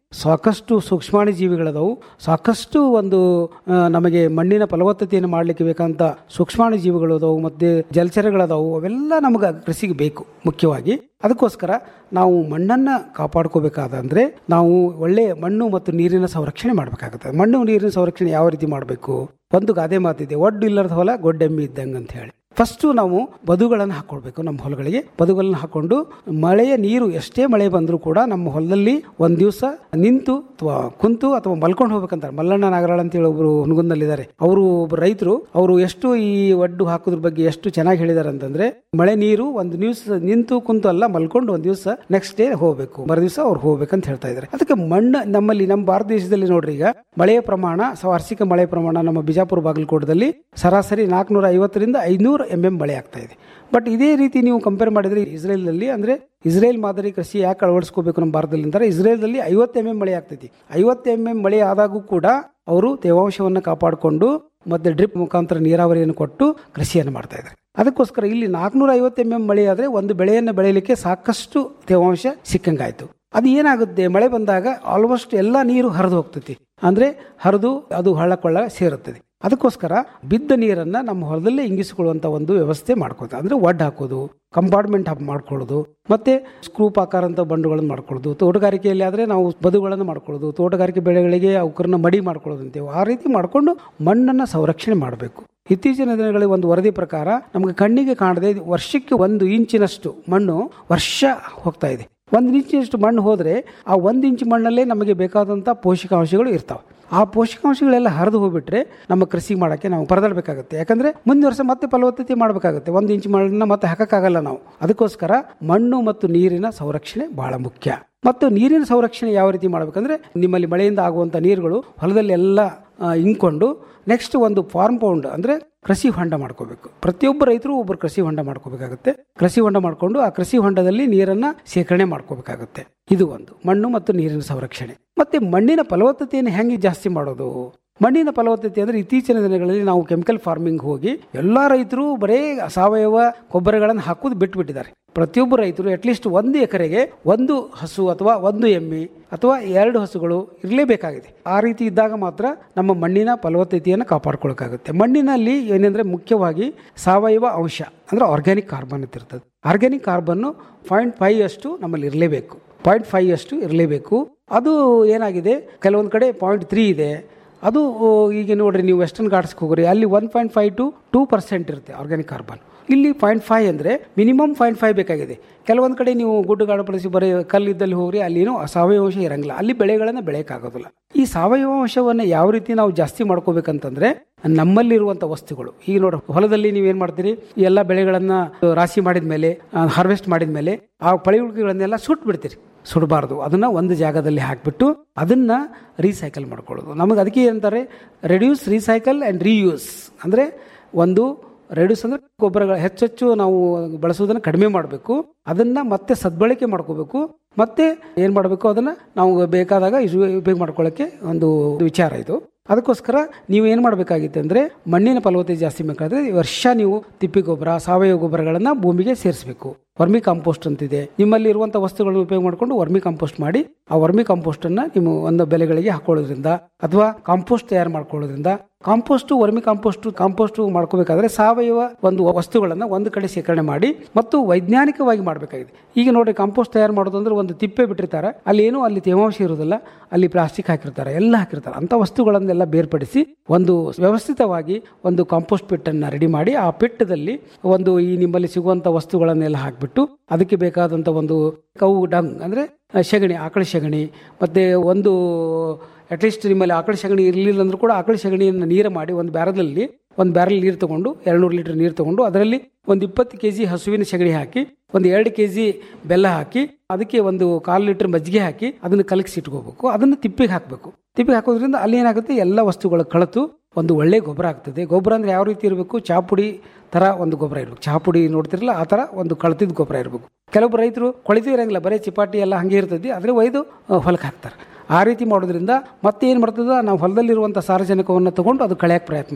ಸಾಕಷ್ಟು ಸೂಕ್ಷ್ಮಾಣು ಜೀವಿಗಳದಾವು ಸಾಕಷ್ಟು ಒಂದು ಆ, ನಮಗೆ ಮಣ್ಣಿನ ಫಲವತ್ತತೆಯನ್ನು ಮಾಡಲಿಕ್ಕೆ ಬೇಕಂತ ಸೂಕ್ಷ್ಮಾಣು ಜೀವಿಗಳು ಅದಾವು ಮತ್ತೆ ಜಲಚರಗಳದಾವು ಅವೆಲ್ಲ ನಮಗೆ ಕೃಷಿಗೆ ಬೇಕು ಮುಖ್ಯವಾಗಿ ಅದಕ್ಕೋಸ್ಕರ ನಾವು ಮಣ್ಣನ್ನ ಕಾಪಾಡ್ಕೋಬೇಕಾದಂದ್ರೆ ನಾವು ಒಳ್ಳೆ ಮಣ್ಣು ಮತ್ತು ನೀರಿನ ಸಂರಕ್ಷಣೆ ಮಾಡಬೇಕಾಗುತ್ತೆ ಮಣ್ಣು ನೀರಿನ ಸಂರಕ್ಷಣೆ ಯಾವ ರೀತಿ ಮಾಡಬೇಕು ಒಂದು ಗಾದೆ ಮಾತಿದೆ ಒಡ್ಡು ಇಲ್ಲದ ಹೊಲ ಗೊಡ್ಡೆಮ್ಮಿ ಇದ್ದಂಗೆ ಅಂತ ಹೇಳಿ ಫಸ್ಟ್ ನಾವು ಬದುಗಳನ್ನು ಹಾಕೊಳ್ಬೇಕು ನಮ್ಮ ಹೊಲಗಳಿಗೆ ಬದುಗಳನ್ನು ಹಾಕೊಂಡು ಮಳೆಯ ನೀರು ಎಷ್ಟೇ ಮಳೆ ಬಂದರೂ ಕೂಡ ನಮ್ಮ ಹೊಲದಲ್ಲಿ ಒಂದ್ ದಿವಸ ನಿಂತು ಅಥವಾ ಕುಂತು ಅಥವಾ ಮಲ್ಕೊಂಡು ಹೋಗ್ಬೇಕಂತಾರೆ ಮಲ್ಲಣ್ಣ ನಾಗರಾಳ ಅಂತ ಹೇಳಿ ಒಬ್ರು ಹುನಗುಂದಲ್ಲಿದ್ದಾರೆ ಅವರು ಒಬ್ಬ ರೈತರು ಅವರು ಎಷ್ಟು ಈ ಒಡ್ಡು ಹಾಕೋದ್ರ ಬಗ್ಗೆ ಎಷ್ಟು ಚೆನ್ನಾಗಿ ಹೇಳಿದಾರೆ ಅಂತಂದ್ರೆ ಮಳೆ ನೀರು ಒಂದು ದಿವಸ ನಿಂತು ಕುಂತು ಅಲ್ಲ ಮಲ್ಕೊಂಡು ಒಂದ್ ದಿವಸ ನೆಕ್ಸ್ಟ್ ಡೇ ಹೋಗ್ಬೇಕು ಮರು ದಿವಸ ಅವ್ರು ಹೋಗ್ಬೇಕಂತ ಹೇಳ್ತಾ ಇದ್ದಾರೆ ಅದಕ್ಕೆ ಮಣ್ಣು ನಮ್ಮಲ್ಲಿ ನಮ್ಮ ಭಾರತ ದೇಶದಲ್ಲಿ ನೋಡ್ರಿ ಈಗ ಮಳೆಯ ಪ್ರಮಾಣ ಸ- ವಾರ್ಷಿಕ ಮಳೆ ಪ್ರಮಾಣ ನಮ್ಮ ಬಿಜಾಪುರ ಬಾಗಲಕೋಟದಲ್ಲಿ ಸರಾಸರಿ ನಾಲ್ಕುನೂರ ಐವತ್ತರಿಂದ ಐನೂರು ಎಂ ಎಂ ಮಳೆ ಆಗ್ತಾ ಇದೆ ಬಟ್ ಇದೇ ರೀತಿ ನೀವು ಕಂಪೇರ್ ಮಾಡಿದ್ರೆ ಇಸ್ರೇಲ್ನಲ್ಲಿ ಅಂದ್ರೆ ಇಸ್ರೇಲ್ ಮಾದರಿ ಕೃಷಿ ಯಾಕೆ ಅಳವಡಿಸ್ಕೋಬೇಕು ನಮ್ಮ ಭಾರತದಲ್ಲಿ ಅಂತಾರೆ ಇಸ್ರೇಲ್ನಲ್ಲಿ ಐವತ್ತು ಎಂ ಎಂ ಮಳೆ ಆಗ್ತೈತಿ ಐವತ್ತು ಎಂ ಎಂ ಮಳೆ ಆದಾಗೂ ಕೂಡ ಅವರು ತೇವಾಂಶವನ್ನು ಕಾಪಾಡಿಕೊಂಡು ಮತ್ತೆ ಡ್ರಿಪ್ ಮುಖಾಂತರ ನೀರಾವರಿಯನ್ನು ಕೊಟ್ಟು ಕೃಷಿಯನ್ನು ಮಾಡ್ತಾ ಇದ್ದಾರೆ ಅದಕ್ಕೋಸ್ಕರ ಇಲ್ಲಿ ನಾಲ್ಕುನೂರ ಐವತ್ತು ಎಂ ಎಂ ಮಳೆ ಆದ್ರೆ ಒಂದು ಬೆಳೆಯನ್ನು ಬೆಳೆಯಲಿಕ್ಕೆ ಸಾಕಷ್ಟು ತೇವಾಂಶ ಸಿಕ್ಕಂಗಾಯ್ತು ಅದು ಏನಾಗುತ್ತೆ ಮಳೆ ಬಂದಾಗ ಆಲ್ಮೋಸ್ಟ್ ಎಲ್ಲಾ ನೀರು ಹರಿದು ಹೋಗ್ತೈತಿ ಅಂದ್ರೆ ಹರಿದು ಅದು ಹಳ್ಳ ಕೊಳ್ಳ ಸೇರುತ್ತದೆ ಅದಕ್ಕೋಸ್ಕರ ಬಿದ್ದ ನೀರನ್ನ ನಮ್ಮ ಹೊಲದಲ್ಲೇ ಇಂಗಿಸಿಕೊಳ್ಳುವಂತ ಒಂದು ವ್ಯವಸ್ಥೆ ಮಾಡ್ಕೋತಾರೆ ಅಂದ್ರೆ ಒಡ್ ಹಾಕೋದು ಕಂಪಾರ್ಟ್ಮೆಂಟ್ ಮಾಡ್ಕೊಳ್ಳೋದು ಮತ್ತೆ ಸ್ಕ್ರೂಪ್ ಆಕಾರ ಅಂತ ಬಂಡುಗಳನ್ನು ಮಾಡ್ಕೊಳ್ಳೋದು ತೋಟಗಾರಿಕೆಯಲ್ಲಿ ಆದ್ರೆ ನಾವು ಬದುಗಳನ್ನು ಮಾಡ್ಕೊಳ್ಳೋದು ತೋಟಗಾರಿಕೆ ಬೆಳೆಗಳಿಗೆ ಅವಕರನ್ನ ಮಡಿ ಮಾಡ್ಕೊಳ್ಳೋದು ಅಂತೇವೆ ಆ ರೀತಿ ಮಾಡ್ಕೊಂಡು ಮಣ್ಣನ್ನ ಸಂರಕ್ಷಣೆ ಮಾಡಬೇಕು ಇತ್ತೀಚಿನ ದಿನಗಳಲ್ಲಿ ಒಂದು ವರದಿ ಪ್ರಕಾರ ನಮಗೆ ಕಣ್ಣಿಗೆ ಕಾಣದೆ ವರ್ಷಕ್ಕೆ ಒಂದು ಇಂಚಿನಷ್ಟು ಮಣ್ಣು ವರ್ಷ ಹೋಗ್ತಾ ಇದೆ ಒಂದು ಇಂಚಿನಷ್ಟು ಮಣ್ಣು ಹೋದ್ರೆ ಆ ಒಂದು ಇಂಚು ಮಣ್ಣಲ್ಲೇ ನಮಗೆ ಬೇಕಾದಂತ ಪೋಷಕಾಂಶಗಳು ಇರ್ತಾವೆ ಆ ಪೋಷಕಾಂಶಗಳೆಲ್ಲ ಹರಿದು ಹೋಗ್ಬಿಟ್ರೆ ನಮ್ಮ ಕೃಷಿ ಮಾಡಕ್ಕೆ ನಾವು ಪರದಾಡಬೇಕಾಗುತ್ತೆ ಯಾಕಂದ್ರೆ ಮುಂದಿನ ವರ್ಷ ಮತ್ತೆ ಫಲವತ್ತತೆ ಮಾಡಬೇಕಾಗುತ್ತೆ ಒಂದು ಇಂಚು ಮಣ್ಣನ್ನ ಮತ್ತೆ ಹಾಕಕ್ಕಾಗಲ್ಲ ನಾವು ಅದಕ್ಕೋಸ್ಕರ ಮಣ್ಣು ಮತ್ತು ನೀರಿನ ಸಂರಕ್ಷಣೆ ಬಹಳ ಮುಖ್ಯ ಮತ್ತು ನೀರಿನ ಸಂರಕ್ಷಣೆ ಯಾವ ರೀತಿ ಮಾಡಬೇಕಂದ್ರೆ ನಿಮ್ಮಲ್ಲಿ ಮಳೆಯಿಂದ ಆಗುವಂತ ನೀರುಗಳು ಹೊಲದಲ್ಲಿ ಎಲ್ಲ ಆ, ಇಂಕೊಂಡು ನೆಕ್ಸ್ಟ್ ಒಂದು ಫಾರ್ಮ್ ಪೌಂಡ್ ಅಂದ್ರೆ ಕೃಷಿ ಹೊಂಡ ಮಾಡ್ಕೋಬೇಕು ಪ್ರತಿಯೊಬ್ಬ ರೈತರು ಒಬ್ಬರು ಕೃಷಿ ಹೊಂಡ ಮಾಡ್ಕೋಬೇಕಾಗುತ್ತೆ ಕೃಷಿ ಹೊಂಡ ಮಾಡ್ಕೊಂಡು ಆ ಕೃಷಿ ಹೊಂಡದಲ್ಲಿ ನೀರನ್ನ ಶೇಖರಣೆ ಮಾಡ್ಕೋಬೇಕಾಗುತ್ತೆ ಇದು ಒಂದು ಮಣ್ಣು ಮತ್ತು ನೀರಿನ ಸಂರಕ್ಷಣೆ ಮತ್ತೆ ಮಣ್ಣಿನ ಫಲವತ್ತತೆಯನ್ನು ಹೆಂಗೆ ಜಾಸ್ತಿ ಮಾಡೋದು ಮಣ್ಣಿನ ಫಲವತ್ತತೆ ಅಂದ್ರೆ ಇತ್ತೀಚಿನ ದಿನಗಳಲ್ಲಿ ನಾವು ಕೆಮಿಕಲ್ ಫಾರ್ಮಿಂಗ್ ಹೋಗಿ ಎಲ್ಲಾ ರೈತರು ಬರೇ ಸಾವಯವ ಗೊಬ್ಬರಗಳನ್ನು ಹಾಕುದು ಬಿಟ್ಬಿಟ್ಟಿದ್ದಾರೆ ಪ್ರತಿಯೊಬ್ಬ ರೈತರು ಅಟ್ಲೀಸ್ಟ್ ಒಂದು ಎಕರೆಗೆ ಒಂದು ಹಸು ಅಥವಾ ಒಂದು ಎಮ್ಮೆ ಅಥವಾ ಎರಡು ಹಸುಗಳು ಇರಲೇಬೇಕಾಗಿದೆ ಆ ರೀತಿ ಇದ್ದಾಗ ಮಾತ್ರ ನಮ್ಮ ಮಣ್ಣಿನ ಫಲವತ್ತತೆಯನ್ನು ಕಾಪಾಡ್ಕೊಳಕಾಗುತ್ತೆ ಮಣ್ಣಿನಲ್ಲಿ ಏನಂದ್ರೆ ಮುಖ್ಯವಾಗಿ ಸಾವಯವ ಅಂಶ ಅಂದ್ರೆ ಆರ್ಗ್ಯಾನಿಕ್ ಕಾರ್ಬನ್ ಅಂತ ಇರ್ತದೆ ಆರ್ಗ್ಯಾನಿಕ್ ಕಾರ್ಬನ್ ಪಾಯಿಂಟ್ ಫೈವ್ ಅಷ್ಟು ನಮ್ಮಲ್ಲಿ ಇರಲೇಬೇಕು ಪಾಯಿಂಟ್ ಫೈವ್ ಅಷ್ಟು ಇರಲೇಬೇಕು ಅದು ಏನಾಗಿದೆ ಕೆಲವೊಂದು ಕಡೆ ಪಾಯಿಂಟ್ ತ್ರೀ ಇದೆ ಅದು ಓ, ಈಗ ನೋಡ್ರಿ ನೀವು ವೆಸ್ಟರ್ನ್ ಘಾಟ್ಸ್ಗೆ ಹೋಗ್ರಿ ಅಲ್ಲಿ one point five to two percent ಇರುತ್ತೆ ಆರ್ಗ್ಯಾನಿಕ್ ಕಾರ್ಬನ್ ಇಲ್ಲಿ ಪಾಯಿಂಟ್ ಫೈವ್ ಅಂದರೆ ಮಿನಿಮಮ್ ಪಾಯಿಂಟ್ ಫೈವ್ ಬೇಕಾಗಿದೆ ಕೆಲವೊಂದು ಕಡೆ ನೀವು ಗುಡ್ಡಗಾಡು ಪ್ರದೇಶ ಬರೀ ಕಲ್ಲಿದ್ದಲ್ಲಿ ಹೋಗ್ರಿ ಅಲ್ಲಿ ಏನೋ ಸಾವಯವ ಅಂಶ ಇರಂಗಿಲ್ಲ ಅಲ್ಲಿ ಬೆಳೆಗಳನ್ನು ಬೆಳೆಯೋಕ್ಕಾಗೋದಿಲ್ಲ ಈ ಸಾವಯವ ಅಂಶವನ್ನು ಯಾವ ರೀತಿ ನಾವು ಜಾಸ್ತಿ ಮಾಡ್ಕೋಬೇಕಂತಂದ್ರೆ ನಮ್ಮಲ್ಲಿರುವಂಥ ವಸ್ತುಗಳು ಈಗ ನೋಡ್ರಿ ಹೊಲದಲ್ಲಿ ನೀವೇನ್ ಮಾಡ್ತೀರಿ ಈ ಎಲ್ಲ ಬೆಳೆಗಳನ್ನ ರಾಶಿ ಮಾಡಿದ ಮೇಲೆ ಹಾರ್ವೆಸ್ಟ್ ಮಾಡಿದ ಮೇಲೆ ಆ ಪಳಿಯುಳಿಕೆಗಳನ್ನೆಲ್ಲ ಸುಟ್ಟು ಬಿಡ್ತೀರಿ ಸುಡಬಾರ್ದು ಅದನ್ನ ಒಂದು ಜಾಗದಲ್ಲಿ ಹಾಕ್ಬಿಟ್ಟು ಅದನ್ನ ರೀಸೈಕಲ್ ಮಾಡ್ಕೊಳ್ಳೋದು ನಮಗೆ ಅದಕ್ಕೆ ಏನಂತಾರೆ ರೆಡ್ಯೂಸ್ ರೀಸೈಕಲ್ ಅಂಡ್ ರೀಯೂಸ್ ಅಂದ್ರೆ ಒಂದು ರೆಡ್ಯೂಸ್ ಅಂದ್ರೆ ಗೊಬ್ಬರಗಳ ಹೆಚ್ಚೆಚ್ಚು ನಾವು ಬಳಸುವುದನ್ನು ಕಡಿಮೆ ಮಾಡಬೇಕು ಅದನ್ನ ಮತ್ತೆ ಸದ್ಬಳಕೆ ಮಾಡ್ಕೋಬೇಕು ಮತ್ತೆ ಏನ್ ಮಾಡಬೇಕು ಅದನ್ನ ನಾವು ಬೇಕಾದಾಗ ಇಸು- ಉಪಯೋಗ ಮಾಡ್ಕೊಳ್ಳೋಕೆ ಒಂದು ವಿಚಾರ ಇದು ಅದಕ್ಕೋಸ್ಕರ ನೀವು ಏನು ಮಾಡಬೇಕಾಗಿತ್ತು ಅಂದ್ರೆ ಮಣ್ಣಿನ ಫಲವತ್ತತೆ ಜಾಸ್ತಿ ಬೇಕಾದ್ರೆ ಈ ವರ್ಷ ನೀವು ತಿಪ್ಪಿ ಗೊಬ್ಬರ ಸಾವಯವ ಗೊಬ್ಬರಗಳನ್ನ ಭೂಮಿಗೆ ಸೇರಿಸಬೇಕು ವರ್ಮಿ ಕಾಂಪೋಸ್ಟ್ ಅಂತಿದೆ ನಿಮ್ಮಲ್ಲಿ ಇರುವಂತಹ ವಸ್ತುಗಳನ್ನು ಉಪಯೋಗ ಮಾಡಿಕೊಂಡು ವರ್ಮಿ ಕಾಂಪೋಸ್ಟ್ ಮಾಡಿ ಆ ವರ್ಮಿ ಕಾಂಪೋಸ್ಟ್ ಅನ್ನ ನೀವು ಒಂದು ಬೆಳೆಗಳಿಗೆ ಹಾಕೊಳ್ಳೋದ್ರಿಂದ ಅಥವಾ ಕಾಂಪೋಸ್ಟ್ ತಯಾರು ಮಾಡ್ಕೊಳ್ಳೋದ್ರಿಂದ ಕಾಂಪೋಸ್ಟ್ ವರ್ಮಿ ಕಾಂಪೋಸ್ಟ್ ಕಾಂಪೋಸ್ಟ್ ಮಾಡ್ಕೋಬೇಕಾದ್ರೆ ಸಾವಯವ ಒಂದು ವಸ್ತುಗಳನ್ನ ಒಂದು ಕಡೆ ಶೇಖರಣೆ ಮಾಡಿ ಮತ್ತು ವೈಜ್ಞಾನಿಕವಾಗಿ ಮಾಡಬೇಕಾಗಿದೆ ಈಗ ನೋಡಿ ಕಾಂಪೋಸ್ಟ್ ತಯಾರು ಮಾಡೋದು ಅಂದ್ರೆ ಒಂದು ತಿಪ್ಪೆ ಬಿಟ್ಟಿರ್ತಾರೆ ಅಲ್ಲಿ ಏನು ಅಲ್ಲಿ ತೇವಾಂಶ ಇರೋದಿಲ್ಲ ಅಲ್ಲಿ ಪ್ಲಾಸ್ಟಿಕ್ ಹಾಕಿರ್ತಾರೆ ಎಲ್ಲ ಹಾಕಿರ್ತಾರೆ ಅಂತ ವಸ್ತುಗಳನ್ನೆಲ್ಲ ಬೇರ್ಪಡಿಸಿ ಒಂದು ವ್ಯವಸ್ಥಿತವಾಗಿ ಒಂದು ಕಾಂಪೋಸ್ಟ್ ಪಿಟ್ ಅನ್ನ ರೆಡಿ ಮಾಡಿ ಆ ಪಿಟ್ಟದಲ್ಲಿ ಒಂದು ಈ ನಿಮ್ಮಲ್ಲಿ ಸಿಗುವಂತ ವಸ್ತುಗಳನ್ನೆಲ್ಲ ಹಾಕ್ಬಿಟ್ಟು ಅದಕ್ಕೆ ಬೇಕಾದಂತ ಒಂದು ಕವು ಡಂಗ್ ಅಂದ್ರೆ ಸೆಗಣಿ ಆಕಳ ಸೆಗಣಿ ಮತ್ತೆ ಒಂದು ಅಟ್ಲೀಸ್ಟ್ ನಿಮ್ಮಲ್ಲಿ ಆಕಳ ಸೆಗಣಿ ಇರಲಿಲ್ಲ ಅಂದ್ರೂ ಕೂಡ ಆಕಳ ಸೆಗಣಿಯನ್ನು ನೀರು ಮಾಡಿ ಒಂದು ಬ್ಯಾರದಲ್ಲಿ ಒಂದು ಬ್ಯಾರಲ್ ನೀರು ತಗೊಂಡು ಎರಡ್ನೂರು ಲೀಟರ್ ನೀರು ತಗೊಂಡು ಅದರಲ್ಲಿ ಒಂದು ಇಪ್ಪತ್ತು ಕೆಜಿ ಹಸುವಿನ ಸೆಗಣಿ ಹಾಕಿ ಒಂದು ಎರಡು ಕೆಜಿ ಬೆಲ್ಲ ಹಾಕಿ ಅದಕ್ಕೆ ಒಂದು ಕಾಲು ಲೀಟರ್ ಮಜ್ಜಿಗೆ ಹಾಕಿ ಅದನ್ನು ಕಲಗಿಸಿ ಇಟ್ಕೋಬೇಕು ಅದನ್ನು ತಿಪ್ಪಿಗೆ ಹಾಕಬೇಕು ತಿಪ್ಪಿಗೆ ಹಾಕೋದ್ರಿಂದ ಅಲ್ಲಿ ಏನಾಗುತ್ತೆ ಎಲ್ಲ ವಸ್ತುಗಳು ಕಳತು ಒಂದು ಒಳ್ಳೆ ಗೊಬ್ಬರ ಆಗ್ತದೆ ಗೊಬ್ಬರ ಅಂದ್ರೆ ಯಾವ ರೀತಿ ಇರಬೇಕು ಚಾಪುಡಿ ತರ ಒಂದು ಗೊಬ್ಬರ ಇರಬೇಕು ಚಾಪುಡಿ ನೋಡ್ತಿರಲ್ಲ ಆ ತರ ಒಂದು ಕಳತಿದ ಗೊಬ್ಬರ ಇರಬೇಕು ಕೆಲವೊಬ್ಬರು ರೈತರು ಕೊಳಿತು ಇರಂಗಿಲ್ಲ ಬರೀ ಚಿಪಾಟಿ ಎಲ್ಲ ಹಂಗೆ ಇರ್ತದೆ ಅದ್ರ ಒಯ್ದು ಆ, ಹೊಲಕ್ಕೆ ಹಾಕ್ತಾರೆ ಆ ರೀತಿ ಮಾಡೋದ್ರಿಂದ ಮತ್ತೆ ಏನ್ ಮಾಡ್ತದ ನಾವು ಹೊಲದಲ್ಲಿರುವಂಥ ಸಾರಜನಕವನ್ನು ತಗೊಂಡು ಅದು ಕಳೆಯಕ್ಕೆ ಪ್ರಯತ್ನ ಮಾಡ್ತದೆ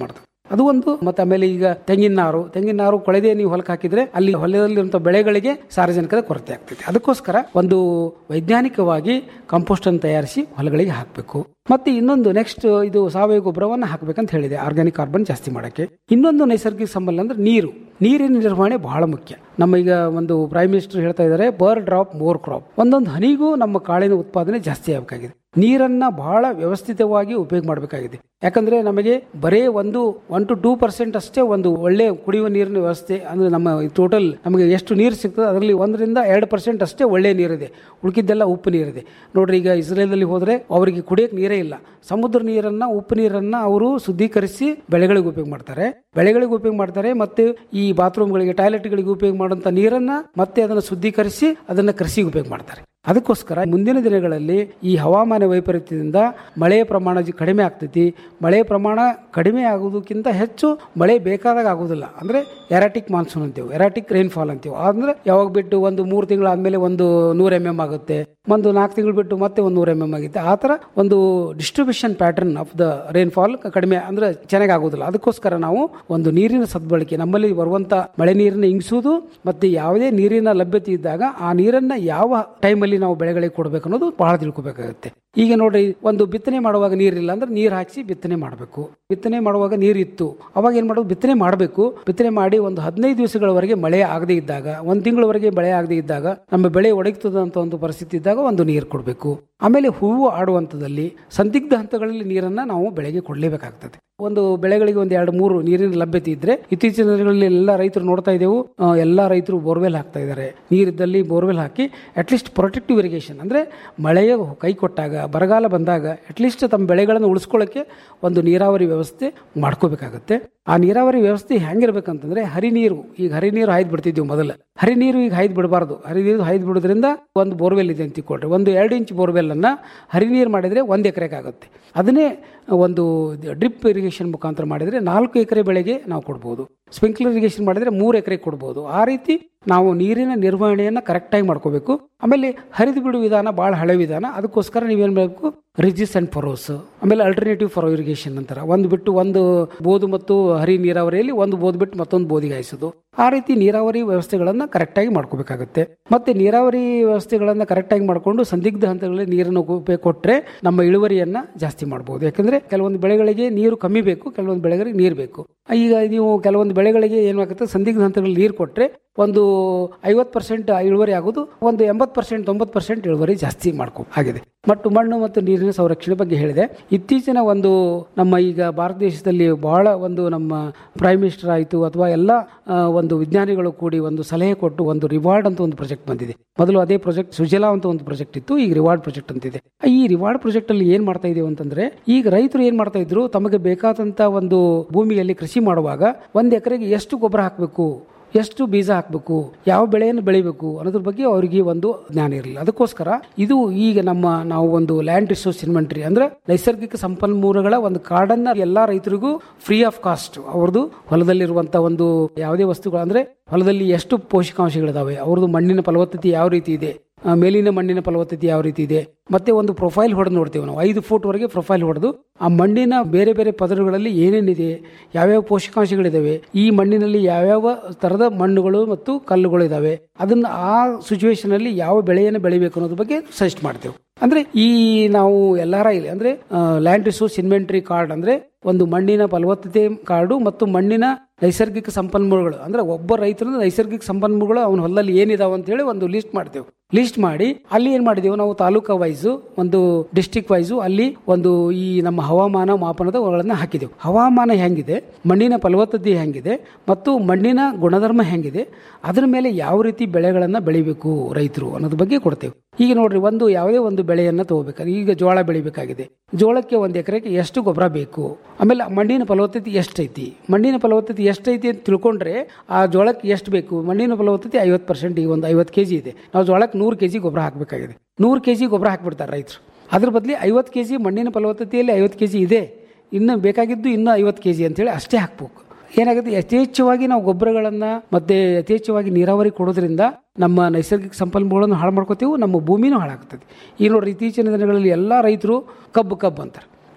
ಅದು ಒಂದು ಮತ್ತೆ ಆಮೇಲೆ ಈಗ ತೆಂಗಿನ ನಾರು ತೆಂಗಿನ ನಾರು ಕೊಳೆದೇ ನೀವು ಹೊಲಕ್ಕೆ ಹಾಕಿದ್ರೆ ಅಲ್ಲಿ ಹೊಲದಲ್ಲಿರುವಂತಹ ಬೆಳೆಗಳಿಗೆ ಸಾರಜನಕದ ಕೊರತೆ ಆಗ್ತೈತೆ ಅದಕ್ಕೋಸ್ಕರ ಒಂದು ವೈಜ್ಞಾನಿಕವಾಗಿ ಕಾಂಪೋಸ್ಟ್ ಅನ್ನು ತಯಾರಿಸಿ ಹೊಲಗಳಿಗೆ ಹಾಕಬೇಕು ಮತ್ತೆ ಇನ್ನೊಂದು ನೆಕ್ಸ್ಟ್ ಇದು ಸಾವಯವ ಗೊಬ್ಬರವನ್ನು ಹಾಕಬೇಕಂತ ಹೇಳಿದೆ ಆರ್ಗ್ಯಾನಿಕ್ ಕಾರ್ಬನ್ ಜಾಸ್ತಿ ಮಾಡಕ್ಕೆ ಇನ್ನೊಂದು ನೈಸರ್ಗಿಕ ಸಂಬಂಧ ಅಂದ್ರೆ ನೀರು ನೀರಿನ ನಿರ್ವಹಣೆ ಬಹಳ ಮುಖ್ಯ ನಮ್ಮ ಈಗ ಒಂದು ಪ್ರೈಮ್ ಮಿನಿಸ್ಟರ್ ಹೇಳ್ತಾ ಇದ್ದಾರೆ ಪರ್ ಡ್ರಾಪ್ ಮೋರ್ ಕ್ರಾಪ್ ಒಂದೊಂದು ಹನಿಗೂ ನಮ್ಮ ಕಾಳಿನ ಉತ್ಪಾದನೆ ಜಾಸ್ತಿ ಆಗಬೇಕಾಗಿದೆ ನೀರನ್ನ ಬಹಳ ವ್ಯವಸ್ಥಿತವಾಗಿ ಉಪಯೋಗ ಮಾಡಬೇಕಾಗಿದೆ ಯಾಕಂದ್ರೆ ನಮಗೆ ಬರೇ ಒಂದು ಒನ್ ಟು ಟೂ ಪರ್ಸೆಂಟ್ ಅಷ್ಟೇ ಒಂದು ಒಳ್ಳೆ ಕುಡಿಯುವ ನೀರಿನ ವ್ಯವಸ್ಥೆ ಅಂದ್ರೆ ನಮ್ಮ ಟೋಟಲ್ ನಮಗೆ ಎಷ್ಟು ನೀರು ಸಿಗ್ತದೆ ಅದರಲ್ಲಿ ಒಂದರಿಂದ ಎರಡು ಪರ್ಸೆಂಟ್ ಅಷ್ಟೇ ಒಳ್ಳೆ ನೀರಿದೆ ಉಳಿಕಿದ್ದೆಲ್ಲ ಉಪ್ಪು ನೀರಿದೆ ನೋಡ್ರಿ ಈಗ ಇಸ್ರೇಲಲ್ಲಿ ಹೋದ್ರೆ ಅವರಿಗೆ ಕುಡಿಯಕ್ಕೆ ನೀರೇ ಇಲ್ಲ ಸಮುದ್ರ ನೀರನ್ನ ಉಪ್ಪು ನೀರನ್ನ ಅವರು ಶುದ್ಧೀಕರಿಸಿ ಬೆಳೆಗಳಿಗೆ ಉಪಯೋಗ ಮಾಡ್ತಾರೆ ಬೆಳೆಗಳಿಗೆ ಉಪಯೋಗ ಮಾಡ್ತಾರೆ ಮತ್ತೆ ಈ ಬಾತ್ರೂಮ್ಗಳಿಗೆ ಟಾಯ್ಲೆಟ್ಗಳಿಗೆ ಉಪಯೋಗ ಮಾಡುವಂತ ನೀರನ್ನ ಮತ್ತೆ ಅದನ್ನು ಶುದ್ಧೀಕರಿಸಿ ಅದನ್ನ ಕೃಷಿಗೆ ಉಪಯೋಗ ಮಾಡ್ತಾರೆ ಅದಕ್ಕೋಸ್ಕರ ಮುಂದಿನ ದಿನಗಳಲ್ಲಿ ಈ ಹವಾಮಾನ ವೈಪರೀತ್ಯದಿಂದ ಮಳೆಯ ಪ್ರಮಾಣ ಜಿ- ಕಡಿಮೆ ಆಗ್ತೈತಿ ಮಳೆ ಪ್ರಮಾಣ ಕಡಿಮೆ ಆಗುವುದಕ್ಕಿಂತ ಹೆಚ್ಚು ಮಳೆ ಬೇಕಾದಾಗ ಆಗುದಿಲ್ಲ ಅಂದ್ರೆ ಎರಾಟಿಕ್ ಮಾನ್ಸೂನ್ ಅಂತೀವಿ ಎರಾಟಿಕ್ ರೈನ್ಫಾಲ್ ಅಂತೀವಿ ಅಂದ್ರೆ ಯಾವಾಗ ಬಿಟ್ಟು ಒಂದು ಮೂರು ತಿಂಗಳಾದ್ಮೇಲೆ ಒಂದು ನೂರ ಎಂ ಎಂ ಆಗುತ್ತೆ ಒಂದು ನಾಲ್ಕು ತಿಂಗಳು ಬಿಟ್ಟು ಮತ್ತೆ ಒಂದು ನೂರ ಎಂ ಎಂ ಆಗುತ್ತೆ ಆ ಥರ ಒಂದು distribution pattern of the rainfall ಕಡಿಮೆ ಅಂದ್ರೆ ಚೆನ್ನಾಗಿ ಆಗುದಿಲ್ಲ ಅದಕ್ಕೋಸ್ಕರ ನಾವು ಒಂದು ನೀರಿನ ಸದ್ಬಳಕೆ ನಮ್ಮಲ್ಲಿ ಬರುವಂತ ಮಳೆ ನೀರನ್ನು ಇಂಗಿಸುವುದು ಮತ್ತೆ ಯಾವುದೇ ನೀರಿನ ಲಭ್ಯತೆ ಇದ್ದಾಗ ಆ ನೀರನ್ನ ಯಾವ ಟೈಮಲ್ಲಿ ನಾವು ಬೆಳೆಗಳಿಗೆ ಕೊಡಬೇಕು ಅನ್ನೋದು ಬಹಳ ತಿಳ್ಕೊಬೇಕಾಗುತ್ತೆ ಈಗ ನೋಡ್ರಿ ಒಂದು ಬಿತ್ತನೆ ಮಾಡುವಾಗ ನೀರಿಲ್ಲ ಅಂದ್ರೆ ನೀರು ಹಾಕಿಸಿ ಬಿತ್ತನೆ ಮಾಡಬೇಕು ಬಿತ್ತನೆ ಮಾಡುವಾಗ ನೀರಿತ್ತು ಅವಾಗ ಏನ್ ಮಾಡೋದು ಬಿತ್ತನೆ ಮಾಡಬೇಕು ಬಿತ್ತನೆ ಮಾಡಿ ಒಂದು ಹದಿನೈದು ದಿವಸಗಳವರೆಗೆ ಮಳೆ ಆಗದೇ ಇದ್ದಾಗ ಒಂದು ತಿಂಗಳವರೆಗೆ ಮಳೆ ಆಗದೇ ಇದ್ದಾಗ ನಮ್ಮ ಬೆಳೆ ಒಡಗ್ತದ ಅಂತ ಒಂದು ಪರಿಸ್ಥಿತಿ ಇದ್ದಾಗ ಒಂದು ನೀರು ಕೊಡಬೇಕು ಆಮೇಲೆ ಹೂವು ಆಡುವಂಥದ್ದಲ್ಲಿ ಸಂದಿಗ್ಧ ಹಂತಗಳಲ್ಲಿ ನೀರನ್ನ ನಾವು ಬೆಳೆಗೆ ಕೊಡಲೇಬೇಕಾಗ್ತದೆ ಒಂದು ಬೆಳೆಗಳಿಗೆ ಒಂದು ಎರಡು ಮೂರು ನೀರಿನ ಲಭ್ಯತೆ ಇದ್ರೆ ಇತ್ತೀಚಿನ ದಿನಗಳಲ್ಲಿ ಎಲ್ಲ ರೈತರು ನೋಡ್ತಾ ಇದ್ದೇವೆ ಆ, ಎಲ್ಲಾ ರೈತರು ಬೋರ್ವೆಲ್ ಹಾಕ್ತಾ ಇದ್ದಾರೆ ನೀರಿದ್ದಲ್ಲಿ ಬೋರ್ವೆಲ್ ಹಾಕಿ ಅಟ್ಲೀಸ್ಟ್ ಪ್ರೊಟೆಕ್ಟಿವ್ ಇರಿಗೇಷನ್ ಅಂದ್ರೆ ಮಳೆಯ ಕೈ ಕೊಟ್ಟಾಗ ಬರಗಾಲ ಬಂದಾಗ ಅಟ್ಲೀಸ್ಟ್ ತಮ್ಮ ಬೆಳೆಗಳನ್ನು ಉಳಿಸ್ಕೊಳ್ಳೋಕೆ ಒಂದು ನೀರಾವರಿ ವ್ಯವಸ್ಥೆ ಮಾಡ್ಕೋಬೇಕಾಗತ್ತೆ ಆ ನೀರಾವರಿ ವ್ಯವಸ್ಥೆ ಹೆಂಗಿರ್ಬೇಕಂತಂದ್ರೆ ಹರಿ ನೀರು ಈಗ ಹರಿ ನೀರು ಹಾಯ್ದು ಬಿಡ್ತಿದ್ವಿ ಮೊದಲು ಹರಿ ನೀರು ಈಗ ಹಾಯ್ದು ಬಿಡಬಾರ್ದು ಹರಿ ನೀರು ಹಾಯ್ದು ಬಿಡೋದ್ರಿಂದ ಒಂದು ಬೋರ್ವೆಲ್ ಇದೆ ಅಂತ ತಿಳ್ಕೊಳ್ರಿ ಒಂದು ಎರಡು ಇಂಚ್ ಬೋರ್ವೆಲ್ ಅನ್ನ ಹರಿ ನೀರು ಮಾಡಿದ್ರೆ ಒಂದು ಎಕರೆಗೆ ಆಗುತ್ತೆ ಅದನ್ನೇ ಒಂದು ಡ್ರಿಪ್ ಇರಿಗೇಷನ್ ಮುಖಾಂತರ ಮಾಡಿದ್ರೆ ನಾಲ್ಕು ಎಕರೆ ಬೆಳೆಗೆ ನಾವು ಕೊಡ್ಬೋದು ಸ್ಪ್ರಿಂಕ್ಲರ್ ಇರಿಗೇಷನ್ ಮಾಡಿದ್ರೆ ಮೂರು ಎಕರೆ ಕೊಡ್ಬೋದು ಆ ರೀತಿ ನಾವು ನೀರಿನ ನಿರ್ವಹಣೆಯನ್ನ ಕರೆಕ್ಟಾಗಿ ಮಾಡ್ಕೋಬೇಕು ಆಮೇಲೆ ಹರಿದು ಬಿಡುವ ವಿಧಾನ ಬಹಳ ಹಳೆ ವಿಧಾನ ಅದಕ್ಕೋಸ್ಕರ ನೀವೇನ್ ಮಾಡಬೇಕು ರಿಜಿಸ್ ಅಂಡ್ ಫರೋಸ್ ಆಮೇಲೆ ಅಲ್ಟರ್ನೇಟಿವ್ ಫರೋ ಇರಿಗೇಷನ್ ಅಂತಾರ ಒಂದು ಬಿಟ್ಟು ಒಂದು ಬೋದು ಮತ್ತು ಹರಿ ನೀರಾವರಿಯಲ್ಲಿ ಒಂದು ಬೋದ್ ಬಿಟ್ಟು ಮತ್ತೊಂದು ಬೋದಿಗೆ ಹಾಯಿಸೋದು ಆ ರೀತಿ ನೀರಾವರಿ ವ್ಯವಸ್ಥೆಗಳನ್ನ ಕರೆಕ್ಟಾಗಿ ಮಾಡ್ಕೋಬೇಕಾಗುತ್ತೆ ಮತ್ತೆ ನೀರಾವರಿ ವ್ಯವಸ್ಥೆಗಳನ್ನ ಕರೆಕ್ಟಾಗಿ ಮಾಡಿಕೊಂಡು ಸಂದಿಗ್ಧ ಹಂತಗಳಲ್ಲಿ ನೀರನ್ನು ಉಪಯೋಗ ಕೊಟ್ರೆ ನಮ್ಮ ಇಳುವರಿಯನ್ನ ಜಾಸ್ತಿ ಮಾಡಬಹುದು ಯಾಕಂದ್ರೆ ಕೆಲವೊಂದು ಬೆಳೆಗಳಿಗೆ ನೀರು ಕಮ್ಮಿ ಬೇಕು ಕೆಲವೊಂದು ಬೆಳೆಗಳಿಗೆ ನೀರು ಬೇಕು ಈಗ ನೀವು ಕೆಲವೊಂದು ಬೆಳೆಗಳಿಗೆ ಏನಾಗುತ್ತೆ ಸಂದಿಗ್ಧ ಹಂತಗಳಲ್ಲಿ ನೀರು ಕೊಟ್ರೆ ಒಂದು ಐವತ್ತು ಪರ್ಸೆಂಟ್ ಇಳುವರಿ ಆಗೋದು ಒಂದು ಎಂಬತ್ತು ಪರ್ಸೆಂಟ್ ತೊಂಬತ್ತು ಪರ್ಸೆಂಟ್ ಇಳುವರಿ ಜಾಸ್ತಿ ಮಾಡ್ಕೊ ಆಗಿದೆ ಮತ್ತು ಮಣ್ಣು ಮತ್ತು ನೀರಿನ ಸಂರಕ್ಷಣೆ ಬಗ್ಗೆ ಹೇಳಿದೆ ಇತ್ತೀಚಿನ ಒಂದು ನಮ್ಮ ಈಗ ಭಾರತ ದೇಶದಲ್ಲಿ ಬಹಳ ಒಂದು ನಮ್ಮ ಪ್ರೈಮ್ ಮಿನಿಸ್ಟರ್ ಆಯಿತು ಅಥವಾ ಎಲ್ಲ ಆ, ಒಂದು ವಿಜ್ಞಾನಿಗಳು ಕೂಡಿ ಒಂದು ಸಲಹೆ ಕೊಟ್ಟು ಒಂದು ರಿವಾರ್ಡ್ ಅಂತ ಒಂದು ಪ್ರಾಜೆಕ್ಟ್ ಬಂದಿದೆ ಮೊದಲು ಅದೇ ಪ್ರಾಜೆಕ್ಟ್ ಸುಜಲಾ ಅಂತ ಒಂದು ಪ್ರಾಜೆಕ್ಟ್ ಇತ್ತು ಈಗ ರಿವಾರ್ಡ್ ಪ್ರಾಜೆಕ್ಟ್ ಅಂತಿದೆ ಈ ರಿವಾರ್ಡ್ ಪ್ರಾಜೆಕ್ಟ್ ಅಲ್ಲಿ ಏನ್ ಮಾಡ್ತಾ ಇದೀವಿ ಅಂತಂದ್ರೆ ಈಗ ರೈತರು ಏನ್ ಮಾಡ್ತಾ ಇದ್ರು ತಮಗೆ ಬೇಕಾದಂತ ಒಂದು ಭೂಮಿಯಲ್ಲಿ ಕೃಷಿ ಮಾಡುವಾಗ ಒಂದ್ ಎಕರೆಗೆ ಎಷ್ಟು ಗೊಬ್ಬರ ಹಾಕಬೇಕು ಎಷ್ಟು ಬೀಜ ಹಾಕಬೇಕು ಯಾವ ಬೆಳೆಯನ್ನು ಬೆಳಿಬೇಕು ಅನ್ನೋದ್ರ ಬಗ್ಗೆ ಅವರಿಗೆ ಒಂದು ಜ್ಞಾನ ಇರಲಿಲ್ಲ ಅದಕ್ಕೋಸ್ಕರ ಇದು ಈಗ ನಮ್ಮ ನಾವು ಒಂದು ಲ್ಯಾಂಡ್ ರಿಸೋರ್ಸ್ ಇನ್ವೆಂಟರಿ ಅಂದ್ರೆ ನೈಸರ್ಗಿಕ ಸಂಪನ್ಮೂಲಗಳ ಒಂದು ಕಾರ್ಡನ್ನ ಎಲ್ಲಾ ರೈತರಿಗೂ ಫ್ರೀ ಆಫ್ ಕಾಸ್ಟ್ ಅವ್ರದ್ದು ಹೊಲದಲ್ಲಿರುವಂತ ಒಂದು ಯಾವುದೇ ವಸ್ತುಗಳು ಅಂದ್ರೆ ಹೊಲದಲ್ಲಿ ಎಷ್ಟು ಪೋಷಕಾಂಶಗಳಿದಾವೆ ಅವ್ರದ್ದು ಮಣ್ಣಿನ ಫಲವತ್ತತೆ ಯಾವ ರೀತಿ ಇದೆ ಆ, ಮೇಲಿನ ಮಣ್ಣಿನ ಫಲವತ್ತತೆ ಯಾವ ರೀತಿ ಇದೆ ಮತ್ತೆ ಒಂದು ಪ್ರೊಫೈಲ್ ಹೊಡೆದು ನೋಡ್ತೇವೆ ನಾವು ಐದು ಫೂಟ್ ವರೆಗೆ ಪ್ರೊಫೈಲ್ ಹೊಡೆದು ಆ ಮಣ್ಣಿನ ಬೇರೆ ಬೇರೆ ಪದರುಗಳಲ್ಲಿ ಏನೇನಿದೆ ಯಾವ್ಯಾವ ಪೋಷಕಾಂಶಗಳಿದಾವೆ ಈ ಮಣ್ಣಿನಲ್ಲಿ ಯಾವ್ಯಾವ ತರದ ಮಣ್ಣುಗಳು ಮತ್ತು ಕಲ್ಲುಗಳು ಇದಾವೆ ಅದನ್ನ ಆ ಸಿಚುವೇಶನ್ ಅಲ್ಲಿ ಯಾವ ಬೆಳೆಯನ್ನು ಬೆಳಿಬೇಕು ಅನ್ನೋದ್ರ ಬಗ್ಗೆ ಸಜೆಸ್ಟ್ ಮಾಡ್ತೇವೆ ಅಂದ್ರೆ ಈ ನಾವು ಎಲ್ಲಾರ ಇಲ್ಲಿ ಅಂದ್ರೆ ಲ್ಯಾಂಡ್ ರಿಸೋರ್ಸ್ ಇನ್ವೆಂಟರಿ ಕಾರ್ಡ್ ಅಂದ್ರೆ ಒಂದು ಮಣ್ಣಿನ ಫಲವತ್ತತೆ ಕಾರ್ಡು ಮತ್ತು ಮಣ್ಣಿನ ನೈಸರ್ಗಿಕ ಸಂಪನ್ಮೂಲಗಳು ಅಂದ್ರೆ ಒಬ್ಬ ರೈತನ ನೈಸರ್ಗಿಕ ಸಂಪನ್ಮೂಲಗಳು ಅವನ ಹೊಲದಲ್ಲಿ ಏನಿದಾವ ಅಂತ ಹೇಳಿ ಒಂದು ಲಿಸ್ಟ್ ಮಾಡ್ತೇವೆ ಲಿಸ್ಟ್ ಮಾಡಿ ಅಲ್ಲಿ ಏನ್ ಮಾಡಿದೆವು ನಾವು ತಾಲೂಕಾ ವೈಸ್ ಒಂದು ಡಿಸ್ಟಿಕ್ ವೈಸ್ ಅಲ್ಲಿ ಒಂದು ಈ ನಮ್ಮ ಹವಾಮಾನ ಮಾಪನದಗಳನ್ನ ಹಾಕಿದೆವು ಹವಾಮಾನ ಹೆಂಗಿದೆ ಮಣ್ಣಿನ ಫಲವತ್ತತೆ ಹೆಂಗಿದೆ ಮತ್ತು ಮಣ್ಣಿನ ಗುಣಧರ್ಮ ಹೆಂಗಿದೆ ಅದರ ಮೇಲೆ ಯಾವ ರೀತಿ ಬೆಳೆಗಳನ್ನ ಬೆಳಿಬೇಕು ರೈತರು ಅನ್ನೋದ್ರ ಬಗ್ಗೆ ಕೊಡ್ತೇವೆ ಈಗ ನೋಡ್ರಿ ಒಂದು ಯಾವುದೇ ಒಂದು ಬೆಳೆಯನ್ನ ತಗೋಬೇಕಾದ್ರೆ ಈಗ ಜೋಳ ಬೆಳಿಬೇಕಾಗಿದೆ ಜೋಳಕ್ಕೆ ಒಂದು ಎಕರೆಗೆ ಎಷ್ಟು ಗೊಬ್ಬರ ಬೇಕು ಆಮೇಲೆ ಮಣ್ಣಿನ ಫಲವತ್ತತೆ ಎಷ್ಟೈತಿ ಮಣ್ಣಿನ ಫಲವತ್ತತೆ ಎಷ್ಟೈತಿ ಅಂತ ತಿಳ್ಕೊಂಡ್ರೆ ಆ ಜೋಳಕ್ಕೆ ಎಷ್ಟು ಬೇಕು ಮಣ್ಣಿನ ಫಲವತ್ತತೆ ಐವತ್ತು ಪರ್ಸೆಂಟ್ ಈಗ ಒಂದು ಐವತ್ತು ಕೆಜಿ ಇದೆ ನಾವು ಜೋಳಕ್ಕೆ ನೂರು ಕೆಜಿ ಗೊಬ್ಬರ ಹಾಕಬೇಕಾಗಿದೆ ನೂರು ಕೆಜಿ ಗೊಬ್ಬರ ಹಾಕ್ಬಿಡ್ತಾರೆ ರೈತರು ಅದ್ರ ಬದಲಿ ಐವತ್ತು ಕೆಜಿ ಮಣ್ಣಿನ ಫಲವತ್ತತೆಯಲ್ಲಿ ಐವತ್ತು ಕೆಜಿ ಇದೆ ಇನ್ನು ಬೇಕಾಗಿದ್ದು ಇನ್ನೂ ಐವತ್ತು ಕೆಜಿ ಅಂತೇಳಿ ಅಷ್ಟೇ ಹಾಕ್ಬೇಕು ಏನಾಗುತ್ತೆ ಯಥೇಚ್ಛವಾಗಿ ನಾವು ಗೊಬ್ಬರಗಳನ್ನ ಮತ್ತೆ ಯಥೇಚ್ಛವಾಗಿ ನೀರಾವರಿ ಕೊಡೋದ್ರಿಂದ ನಮ್ಮ ನೈಸರ್ಗಿಕ ಸಂಪನ್ಮೂಲಗಳನ್ನು ಹಾಳು ಮಾಡ್ಕೋತೀವಿ ನಮ್ಮ ಭೂಮಿನೂ ಹಾಳಾಗ್ತದೆ ಈ ನೋಡ್ರಿ ಇತ್ತೀಚಿನ ದಿನಗಳಲ್ಲಿ ಎಲ್ಲ ರೈತರು ಕಬ್ಬು ಕಬ್ಬು ಅಂತಾರೆ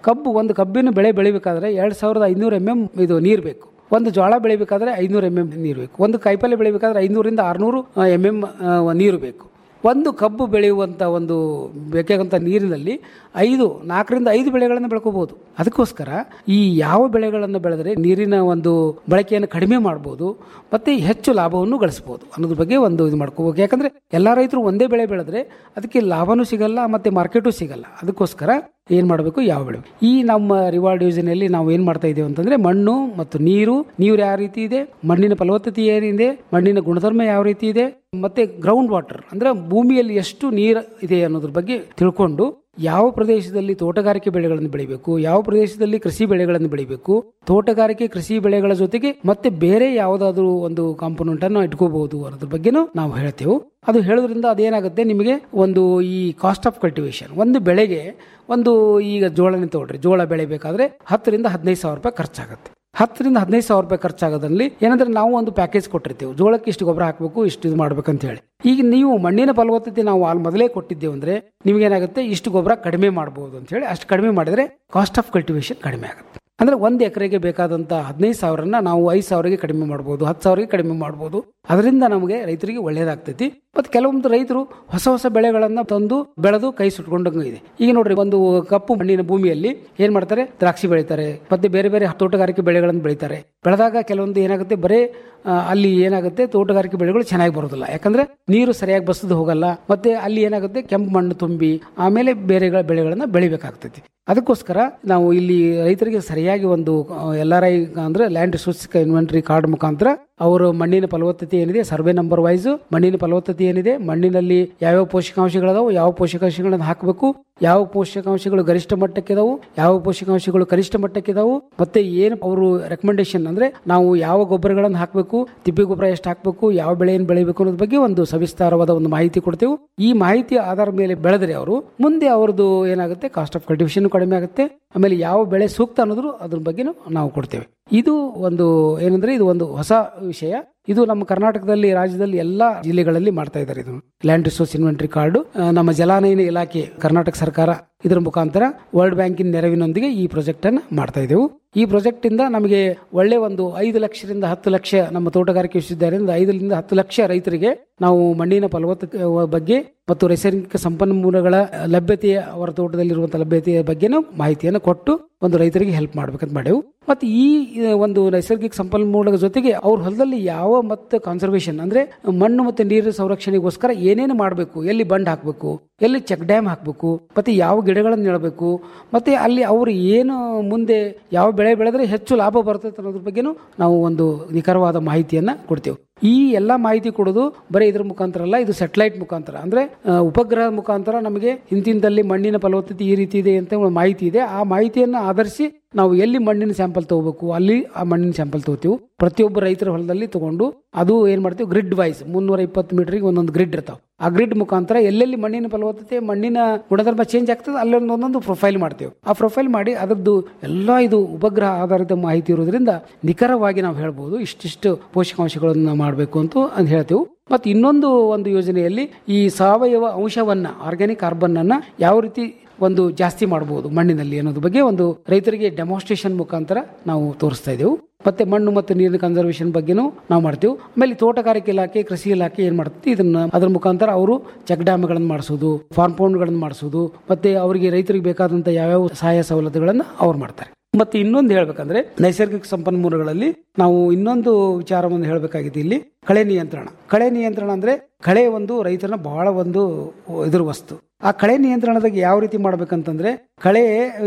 ಕಬ್ಬು ಒಂದು ಕಬ್ಬಿನ ಬೆಳೆ ಬೆಳಿಬೇಕಾದ್ರೆ ಎರಡ್ ಸಾವಿರದ ಐನೂರು ಎಮ್ ಎಂ ಇದು ನೀರು ಬೇಕು ಒಂದು ಜೋಳ ಬೆಳಿಬೇಕಾದ್ರೆ ಐನೂರು ಎಮ್ ಎಂ ನೀರು ಬೇಕು ಒಂದು ಕಾಯಿಪಲ್ಲೆ ಬೆಳಿಬೇಕಾದ್ರೆ ಐನೂರಿಂದ ಆರುನೂರು ಎಮ್ ಎಂ ನೀರು ಬೇಕು ಒಂದು ಕಬ್ಬು ಬೆಳೆಯುವಂಥ ಒಂದು ಬೇಕಾದಂಥ ನೀರಿನಲ್ಲಿ ಐದು ನಾಲ್ಕರಿಂದ ಐದು ಬೆಳೆಗಳನ್ನು ಬೆಳ್ಕೋಬಹುದು ಅದಕ್ಕೋಸ್ಕರ ಈ ಯಾವ ಬೆಳೆಗಳನ್ನು ಬೆಳೆದರೆ ನೀರಿನ ಒಂದು ಬಳಕೆಯನ್ನು ಕಡಿಮೆ ಮಾಡ್ಬೋದು ಮತ್ತೆ ಹೆಚ್ಚು ಲಾಭವನ್ನು ಗಳಿಸ್ಬೋದು ಅನ್ನೋದ್ರ ಬಗ್ಗೆ ಒಂದು ಇದು ಮಾಡ್ಕೋಬೇಕು ಯಾಕಂದ್ರೆ ಎಲ್ಲ ರೈತರು ಒಂದೇ ಬೆಳೆ ಬೆಳೆದ್ರೆ ಅದಕ್ಕೆ ಲಾಭನೂ ಸಿಗಲ್ಲ ಮತ್ತೆ ಮಾರ್ಕೆಟು ಸಿಗಲ್ಲ ಅದಕ್ಕೋಸ್ಕರ ಏನ್ ಮಾಡಬೇಕು ಯಾವ ಬೆಳೆ ಈ ನಮ್ಮ ರಿವಾರ್ಡ್ ಯೋಜನೆಯಲ್ಲಿ ನಾವು ಏನ್ ಮಾಡ್ತಾ ಇದ್ದೇವೆ ಅಂತಂದ್ರೆ ಮಣ್ಣು ಮತ್ತು ನೀರು ನೀರು ಯಾವ ರೀತಿ ಇದೆ ಮಣ್ಣಿನ ಫಲವತ್ತತೆ ಏನಿದೆ ಮಣ್ಣಿನ ಗುಣಧರ್ಮ ಯಾವ ರೀತಿ ಇದೆ ಮತ್ತೆ ಗ್ರೌಂಡ್ ವಾಟರ್ ಅಂದ್ರೆ ಭೂಮಿಯಲ್ಲಿ ಎಷ್ಟು ನೀರು ಇದೆ ಅನ್ನೋದ್ರ ಬಗ್ಗೆ ತಿಳ್ಕೊಂಡು ಯಾವ ಪ್ರದೇಶದಲ್ಲಿ ತೋಟಗಾರಿಕೆ ಬೆಳೆಗಳನ್ನು ಬೆಳಿಬೇಕು ಯಾವ ಪ್ರದೇಶದಲ್ಲಿ ಕೃಷಿ ಬೆಳೆಗಳನ್ನು ಬೆಳಿಬೇಕು ತೋಟಗಾರಿಕೆ ಕೃಷಿ ಬೆಳೆಗಳ ಜೊತೆಗೆ ಮತ್ತೆ ಬೇರೆ ಯಾವುದಾದ್ರೂ ಒಂದು ಕಾಂಪೋನೆಂಟ್ ಅನ್ನು ಇಟ್ಕೋಬಹುದು ಅನ್ನೋದ್ರ ಬಗ್ಗೆನೂ ನಾವು ಹೇಳ್ತೇವೆ ಅದು ಹೇಳೋದ್ರಿಂದ ಅದೇನಾಗುತ್ತೆ ನಿಮಗೆ ಒಂದು ಈ ಕಾಸ್ಟ್ ಆಫ್ ಕಲ್ಟಿವೇಶನ್ ಒಂದು ಬೆಳೆಗೆ ಒಂದು ಈಗ ಜೋಳನೇ ತಗೊಳ್ರಿ ಜೋಳ ಬೆಳಿಬೇಕಾದ್ರೆ ಹತ್ತರಿಂದ ಹದಿನೈದು ಸಾವಿರ ರೂಪಾಯಿ ಖರ್ಚಾಗುತ್ತೆ ಹತ್ತರಿಂದ ಹದಿನೈದು ಸಾವಿರ ರೂಪಾಯಿ ಖರ್ಚಾಗೋದ್ರಲ್ಲಿ ಏನಂದ್ರೆ ನಾವು ಒಂದು ಪ್ಯಾಕೇಜ್ ಕೊಟ್ಟಿರ್ತೀವಿ ಜೋಳಕ್ಕೆ ಇಷ್ಟು ಗೊಬ್ಬರ ಹಾಕಬೇಕು ಇಷ್ಟು ಇದು ಮಾಡ್ಬೇಕಂತ ಹೇಳಿ ಈಗ ನೀವು ಮಣ್ಣಿನ ಫಲವತ್ತತೆ ನಾವು ಅಲ್ಲಿ ಮೊದಲೇ ಕೊಟ್ಟಿದ್ದೇವೆ ಅಂದ್ರೆ ನಿಮ್ಗೇನಾಗುತ್ತೆ ಇಷ್ಟು ಗೊಬ್ಬರ ಕಡಿಮೆ ಮಾಡಬಹುದು ಅಂತ ಹೇಳಿ ಅಷ್ಟು ಕಡಿಮೆ ಮಾಡಿದ್ರೆ ಕಾಸ್ಟ್ ಆಫ್ ಕಲ್ಟಿವೇಶನ್ ಕಡಿಮೆ ಆಗುತ್ತೆ ಅಂದ್ರೆ ಒಂದು ಎಕರೆಗೆ ಬೇಕಾದಂತ ಹದಿನೈದು ಸಾವಿರನ ನಾವು ಐದು ಸಾವಿರಗೆ ಕಡಿಮೆ ಮಾಡ್ಬೋದು ಹತ್ತು ಸಾವಿರಗೆ ಕಡಿಮೆ ಮಾಡ್ಬೋದು ಅದರಿಂದ ನಮಗೆ ರೈತರಿಗೆ ಒಳ್ಳೇದಾಗ್ತೈತಿ ಮತ್ತೆ ಕೆಲವೊಂದು ರೈತರು ಹೊಸ ಹೊಸ ಬೆಳೆಗಳನ್ನ ತಂದು ಬೆಳೆದು ಕೈ ಸುಟ್ಕೊಂಡಂಗ ಇದೆ ಈಗ ನೋಡ್ರಿ ಒಂದು ಕಪ್ಪು ಮಣ್ಣಿನ ಭೂಮಿಯಲ್ಲಿ ಏನ್ ಮಾಡ್ತಾರೆ ದ್ರಾಕ್ಷಿ ಬೆಳಿತಾರೆ ಮತ್ತೆ ಬೇರೆ ಬೇರೆ ತೋಟಗಾರಿಕೆ ಬೆಳೆಗಳನ್ನು ಬೆಳಿತಾರೆ ಬೆಳೆದಾಗ ಕೆಲವೊಂದು ಏನಾಗುತ್ತೆ ಬರೇ ಆ, ಅಲ್ಲಿ ಏನಾಗುತ್ತೆ ತೋಟಗಾರಿಕೆ ಬೆಳೆಗಳು ಚೆನ್ನಾಗಿ ಬರೋದಿಲ್ಲ ಯಾಕಂದ್ರೆ ನೀರು ಸರಿಯಾಗಿ ಬಸದು ಹೋಗಲ್ಲ ಮತ್ತೆ ಅಲ್ಲಿ ಏನಾಗುತ್ತೆ ಕೆಂಪು ಮಣ್ಣು ತುಂಬಿ ಆಮೇಲೆ ಬೇರೆ ಬೆಳೆಗಳನ್ನ ಬೆಳಿಬೇಕಾಗ್ತೈತಿ ಅದಕ್ಕೋಸ್ಕರ ನಾವು ಇಲ್ಲಿ ರೈತರಿಗೆ ಸರಿಯಾಗಿ ಒಂದು ಎಲ್ ಆರ್ ಐ ಅಂದ್ರೆ ಲ್ಯಾಂಡ್ ರಿಸೋರ್ಸ್ ಇನ್ವೆಂಟರಿ ಕಾರ್ಡ್ ಮುಖಾಂತರ ಅವರು ಮಣ್ಣಿನ ಫಲವತ್ತತೆ ಏನಿದೆ ಸರ್ವೆ ನಂಬರ್ ವೈಸ್ ಮಣ್ಣಿನ ಫಲವತ್ತತೆ ಏನಿದೆ ಮಣ್ಣಿನಲ್ಲಿ ಯಾವ್ಯಾವ ಪೋಷಕಾಂಶಗಳದಾವು ಯಾವ ಪೋಷಕಾಂಶಗಳನ್ನ ಹಾಕಬೇಕು ಯಾವ ಪೋಷಕಾಂಶಗಳು ಗರಿಷ್ಠ ಮಟ್ಟಕ್ಕಿದಾವು ಯಾವ ಪೋಷಕಾಂಶಗಳು ಕನಿಷ್ಠ ಮಟ್ಟಕ್ಕಿದಾವು ಮತ್ತೆ ಏನು ಅವರು ರೆಕಮೆಂಡೇಶನ್ ಅಂದ್ರೆ ನಾವು ಯಾವ ಗೊಬ್ಬರಗಳನ್ನು ಹಾಕಬೇಕು ತಿಪ್ಪೆ ಗೊಬ್ಬರ ಎಷ್ಟು ಹಾಕಬೇಕು ಯಾವ ಬೆಳೆಯನ್ನು ಬೆಳಿಬೇಕು ಅನ್ನೋದ್ರ ಬಗ್ಗೆ ಒಂದು ಸವಿಸ್ತಾರವಾದ ಒಂದು ಮಾಹಿತಿ ಕೊಡ್ತೇವೆ ಈ ಮಾಹಿತಿ ಆಧಾರದ ಮೇಲೆ ಬೆಳೆದ್ರೆ ಅವರು ಮುಂದೆ ಅವ್ರದ್ದು ಏನಾಗುತ್ತೆ ಕಾಸ್ಟ್ ಆಫ್ ಕಲ್ಟಿವೇಶನ್ ಕಡಿಮೆ ಆಗುತ್ತೆ ಆಮೇಲೆ ಯಾವ ಬೆಳೆ ಸೂಕ್ತ ಅನ್ನೋದ್ರು ಅದ್ರ ಬಗ್ಗೆನೂ ನಾವು ಕೊಡ್ತೇವೆ ಇದು ಒಂದು ಏನಂದ್ರೆ ಇದು ಒಂದು ಹೊಸ ವಿಷಯ ಇದು ನಮ್ಮ ಕರ್ನಾಟಕದಲ್ಲಿ ರಾಜ್ಯದಲ್ಲಿ ಎಲ್ಲಾ ಜಿಲ್ಲೆಗಳಲ್ಲಿ ಮಾಡ್ತಾ ಇದ್ದಾರೆ ಇದು ಲ್ಯಾಂಡ್ ರಿಸೋರ್ಸ್ ಇನ್ವೆಂಟರಿ ಕಾರ್ಡ್ ನಮ್ಮ ಜಲಾನಯನ ಇಲಾಖೆ ಕರ್ನಾಟಕ ಸರ್ಕಾರ ಇದರ ಮುಖಾಂತರ ವರ್ಲ್ಡ್ ಬ್ಯಾಂಕಿನ ನೆರವಿನೊಂದಿಗೆ ಈ ಪ್ರಾಜೆಕ್ಟ್ ಅನ್ನು ಮಾಡ್ತಾ ಇದ್ದೆವು ಈ ಪ್ರಾಜೆಕ್ಟ್ ಇಂದ ನಮಗೆ ಒಳ್ಳೆ ಒಂದು ಐದು ಲಕ್ಷದಿಂದ ಹತ್ತು ಲಕ್ಷ ನಮ್ಮ ತೋಟಗಾರಿಕೆ ವಿಶ್ವವಿದ್ಯಾಲಯದಿಂದ ಐದರಿಂದ ಹತ್ತು ಲಕ್ಷ ರೈತರಿಗೆ ನಾವು ಮಣ್ಣಿನ ಫಲವತ್ತತೆ ಬಗ್ಗೆ ಮತ್ತು ನೈಸರ್ಗಿಕ ಸಂಪನ್ಮೂಲಗಳ ಲಭ್ಯತೆಯ ಅವರ ತೋಟದಲ್ಲಿರುವಂತಹ ಲಭ್ಯತೆಯ ಬಗ್ಗೆನೂ ಮಾಹಿತಿಯನ್ನು ಕೊಟ್ಟು ಒಂದು ರೈತರಿಗೆ ಹೆಲ್ಪ್ ಮಾಡ್ಬೇಕಂತ ಮಾಡೇವು ಮತ್ತೆ ಈ ಒಂದು ನೈಸರ್ಗಿಕ ಸಂಪನ್ಮೂಲಗಳ ಜೊತೆಗೆ ಅವ್ರ ಹೊಲದಲ್ಲಿ ಯಾವ ಮತ್ತೆ ಕಾನ್ಸರ್ವೇಷನ್ ಅಂದ್ರೆ ಮಣ್ಣು ಮತ್ತೆ ನೀರಿನ ಸಂರಕ್ಷಣೆಗೋಸ್ಕರ ಏನೇನು ಮಾಡಬೇಕು ಎಲ್ಲಿ ಬಂಡ್ ಹಾಕಬೇಕು ಎಲ್ಲಿ ಚೆಕ್ ಡ್ಯಾಮ್ ಹಾಕಬೇಕು ಮತ್ತೆ ಯಾವ ಗಿಡಗಳನ್ನು ನೆಡಬೇಕು ಮತ್ತೆ ಅಲ್ಲಿ ಅವರು ಏನು ಮುಂದೆ ಯಾವ ಬೆಳೆ ಬೆಳೆದ್ರೆ ಹೆಚ್ಚು ಲಾಭ ಬರ್ತದೆ ಅನ್ನೋದ್ರ ಬಗ್ಗೆನೂ ನಾವು ಒಂದು ನಿಖರವಾದ ಮಾಹಿತಿಯನ್ನ ಕೊಡ್ತೇವೆ ಈ ಎಲ್ಲ ಮಾಹಿತಿ ಕೊಡೋದು ಬರೀ ಇದ್ರ ಮುಖಾಂತರ ಅಲ್ಲ ಇದು ಸೆಟಲೈಟ್ ಮುಖಾಂತರ ಅಂದ್ರೆ ಆ, ಉಪಗ್ರಹ ಮುಖಾಂತರ ನಮಗೆ ಇಂತಿಂದಲ್ಲಿ ಮಣ್ಣಿನ ಫಲವತ್ತತೆ ಈ ರೀತಿ ಇದೆ ಅಂತ ಒಂದು ಮಾಹಿತಿ ಇದೆ ಆ ಮಾಹಿತಿಯನ್ನು ಆಧರಿಸಿ ನಾವು ಎಲ್ಲಿ ಮಣ್ಣಿನ ಸ್ಯಾಂಪಲ್ ತಗೋಬೇಕು ಅಲ್ಲಿ ಆ ಮಣ್ಣಿನ ಸ್ಯಾಂಪಲ್ ತಗೋತೀವಿ ಪ್ರತಿಯೊಬ್ಬ ರೈತರ ಹೊಲದಲ್ಲಿ ತಗೊಂಡು ಅದು ಏನ್ ಮಾಡ್ತೀವಿ ಗ್ರಿಡ್ ವೈಸ್ ಮುನ್ನೂರ ಇಪ್ಪತ್ತು ಮೀಟರ್ಗೆ ಒಂದೊಂದು ಗ್ರಿಡ್ ಇರ್ತಾವೆ ಆ ಗ್ರಿಡ್ ಮುಖಾಂತರ ಎಲ್ಲೆಲ್ಲಿ ಮಣ್ಣಿನ ಫಲವತ್ತತೆ ಮಣ್ಣಿನ ಗುಣಧರ್ಮ ಚೇಂಜ್ ಆಗ್ತದೆ ಅಲ್ಲೊಂದು ಒಂದೊಂದು ಪ್ರೊಫೈಲ್ ಮಾಡ್ತೇವೆ ಆ ಪ್ರೊಫೈಲ್ ಮಾಡಿ ಅದರದ್ದು ಎಲ್ಲ ಇದು ಉಪಗ್ರಹ ಆಧಾರಿತ ಮಾಹಿತಿ ಇರೋದ್ರಿಂದ ನಿಖರವಾಗಿ ನಾವು ಹೇಳ್ಬೋದು ಇಷ್ಟಿಷ್ಟು ಪೋಷಕಾಂಶಗಳನ್ನು ಮಾಡಬೇಕು ಅಂತ ಅಂತ ಹೇಳ್ತೇವೆ ಮತ್ತು ಇನ್ನೊಂದು ಒಂದು ಯೋಜನೆಯಲ್ಲಿ ಈ ಸಾವಯವ ಅಂಶವನ್ನ ಆರ್ಗ್ಯಾನಿಕ್ ಕಾರ್ಬನ್ ಅನ್ನ ಯಾವ ರೀತಿ ಒಂದು ಜಾಸ್ತಿ ಮಾಡಬಹುದು ಮಣ್ಣಿನಲ್ಲಿ ಅನ್ನೋದ್ರ ಬಗ್ಗೆ ಒಂದು ರೈತರಿಗೆ ಡೆಮಾನ್ಸ್ಟ್ರೇಷನ್ ಮುಖಾಂತರ ನಾವು ತೋರಿಸ್ತಾ ಇದ್ದೇವೆ ಮತ್ತೆ ಮಣ್ಣು ಮತ್ತು ನೀರಿನ ಕನ್ಸರ್ವೇಷನ್ ಬಗ್ಗೆನೂ ನಾವು ಮಾಡ್ತೇವೆ ಆಮೇಲೆ ತೋಟಗಾರಿಕೆ ಇಲಾಖೆ ಕೃಷಿ ಇಲಾಖೆ ಏನ್ ಮಾಡ್ತೈತಿ ಇದನ್ನ ಅದರ ಮುಖಾಂತರ ಅವರು ಚೆಕ್ ಡ್ಯಾಮ್ಗಳನ್ನು ಮಾಡಿಸೋದು ಫಾರ್ಮ್ ಪೌಂಡ್ಗಳನ್ನು ಮಾಡಿಸೋದು ಮತ್ತೆ ಅವರಿಗೆ ರೈತರಿಗೆ ಬೇಕಾದಂತ ಯಾವ್ಯಾವ ಸಹಾಯ ಸವಲತ್ತುಗಳನ್ನು ಅವ್ರು ಮಾಡ್ತಾರೆ ಮತ್ತೆ ಇನ್ನೊಂದು ಹೇಳ್ಬೇಕಂದ್ರೆ ನೈಸರ್ಗಿಕ ಸಂಪನ್ಮೂಲಗಳಲ್ಲಿ ನಾವು ಇನ್ನೊಂದು ವಿಚಾರವನ್ನು ಹೇಳಬೇಕಾಗಿದೆ ಇಲ್ಲಿ ಕಳೆ ನಿಯಂತ್ರಣ ಕಳೆ ನಿಯಂತ್ರಣ ಅಂದ್ರೆ ಕಳೆ ಒಂದು ರೈತನ ಬಹಳ ಒಂದು ಇದ್ರ ವಸ್ತು ಆ ಕಳೆ ನಿಯಂತ್ರಣದಾಗ ಯಾವ ರೀತಿ ಮಾಡ್ಬೇಕಂತಂದ್ರೆ ಕಳೆ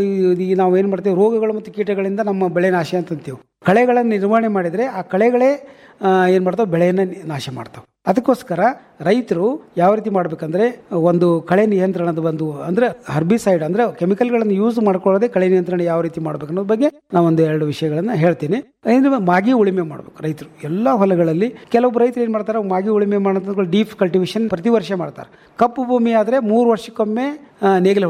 ಈ ನಾವು ಏನ್ ಮಾಡ್ತೇವೆ ರೋಗಗಳು ಮತ್ತು ಕೀಟಗಳಿಂದ ನಮ್ಮ ಬೆಳೆ ನಾಶ ಅಂತ ಅಂತೀವಿ ಕಳೆಗಳನ್ನು ನಿರ್ವಹಣೆ ಮಾಡಿದ್ರೆ ಆ ಕಳೆಗಳೇ ಆ, ಏನ್ ಮಾಡ್ತಾವೆ ಬೆಳೆಯನ್ನ ನಾಶ ಮಾಡ್ತಾವೆ ಅದಕ್ಕೋಸ್ಕರ ರೈತರು ಯಾವ ರೀತಿ ಮಾಡ್ಬೇಕಂದ್ರೆ ಒಂದು ಕಳೆ ನಿಯಂತ್ರಣದ ಒಂದು ಅಂದ್ರೆ ಹರ್ಬಿಸೈಡ್ ಅಂದ್ರೆ ಕೆಮಿಕಲ್ಗಳನ್ನು ಯೂಸ್ ಮಾಡ್ಕೊಳ್ಳೋದೇ ಕಳೆ ನಿಯಂತ್ರಣ ಯಾವ ರೀತಿ ಮಾಡ್ಬೇಕು ಅನ್ನೋದ್ರ ಬಗ್ಗೆ ನಾವು ಒಂದು ಎರಡು ವಿಷಯಗಳನ್ನ ಹೇಳ್ತೀನಿ ಅಂದ್ರೆ ಮಾಗಿ ಉಳಿಮೆ ಮಾಡ್ಬೇಕು ರೈತರು ಎಲ್ಲಾ ಹೊಲಗಳಲ್ಲಿ ಕೆಲವೊಬ್ಬರು ರೈತರು ಏನ್ ಮಾಡ್ತಾರೆ ಮಾಗಿ ಉಳಿಮೆ ಮಾಡೋದು ಡೀಪ್ ಕಲ್ಟಿವೇಶನ್ ಪ್ರತಿ ವರ್ಷ ಮಾಡ್ತಾರೆ ಕಪ್ಪು ಭೂಮಿ ಆದ್ರೆ ಮೂರು ವರ್ಷಕ್ಕೊಮ್ಮೆ ಆ, ನೇಗಿಲ ಹೊಡ್ರಿ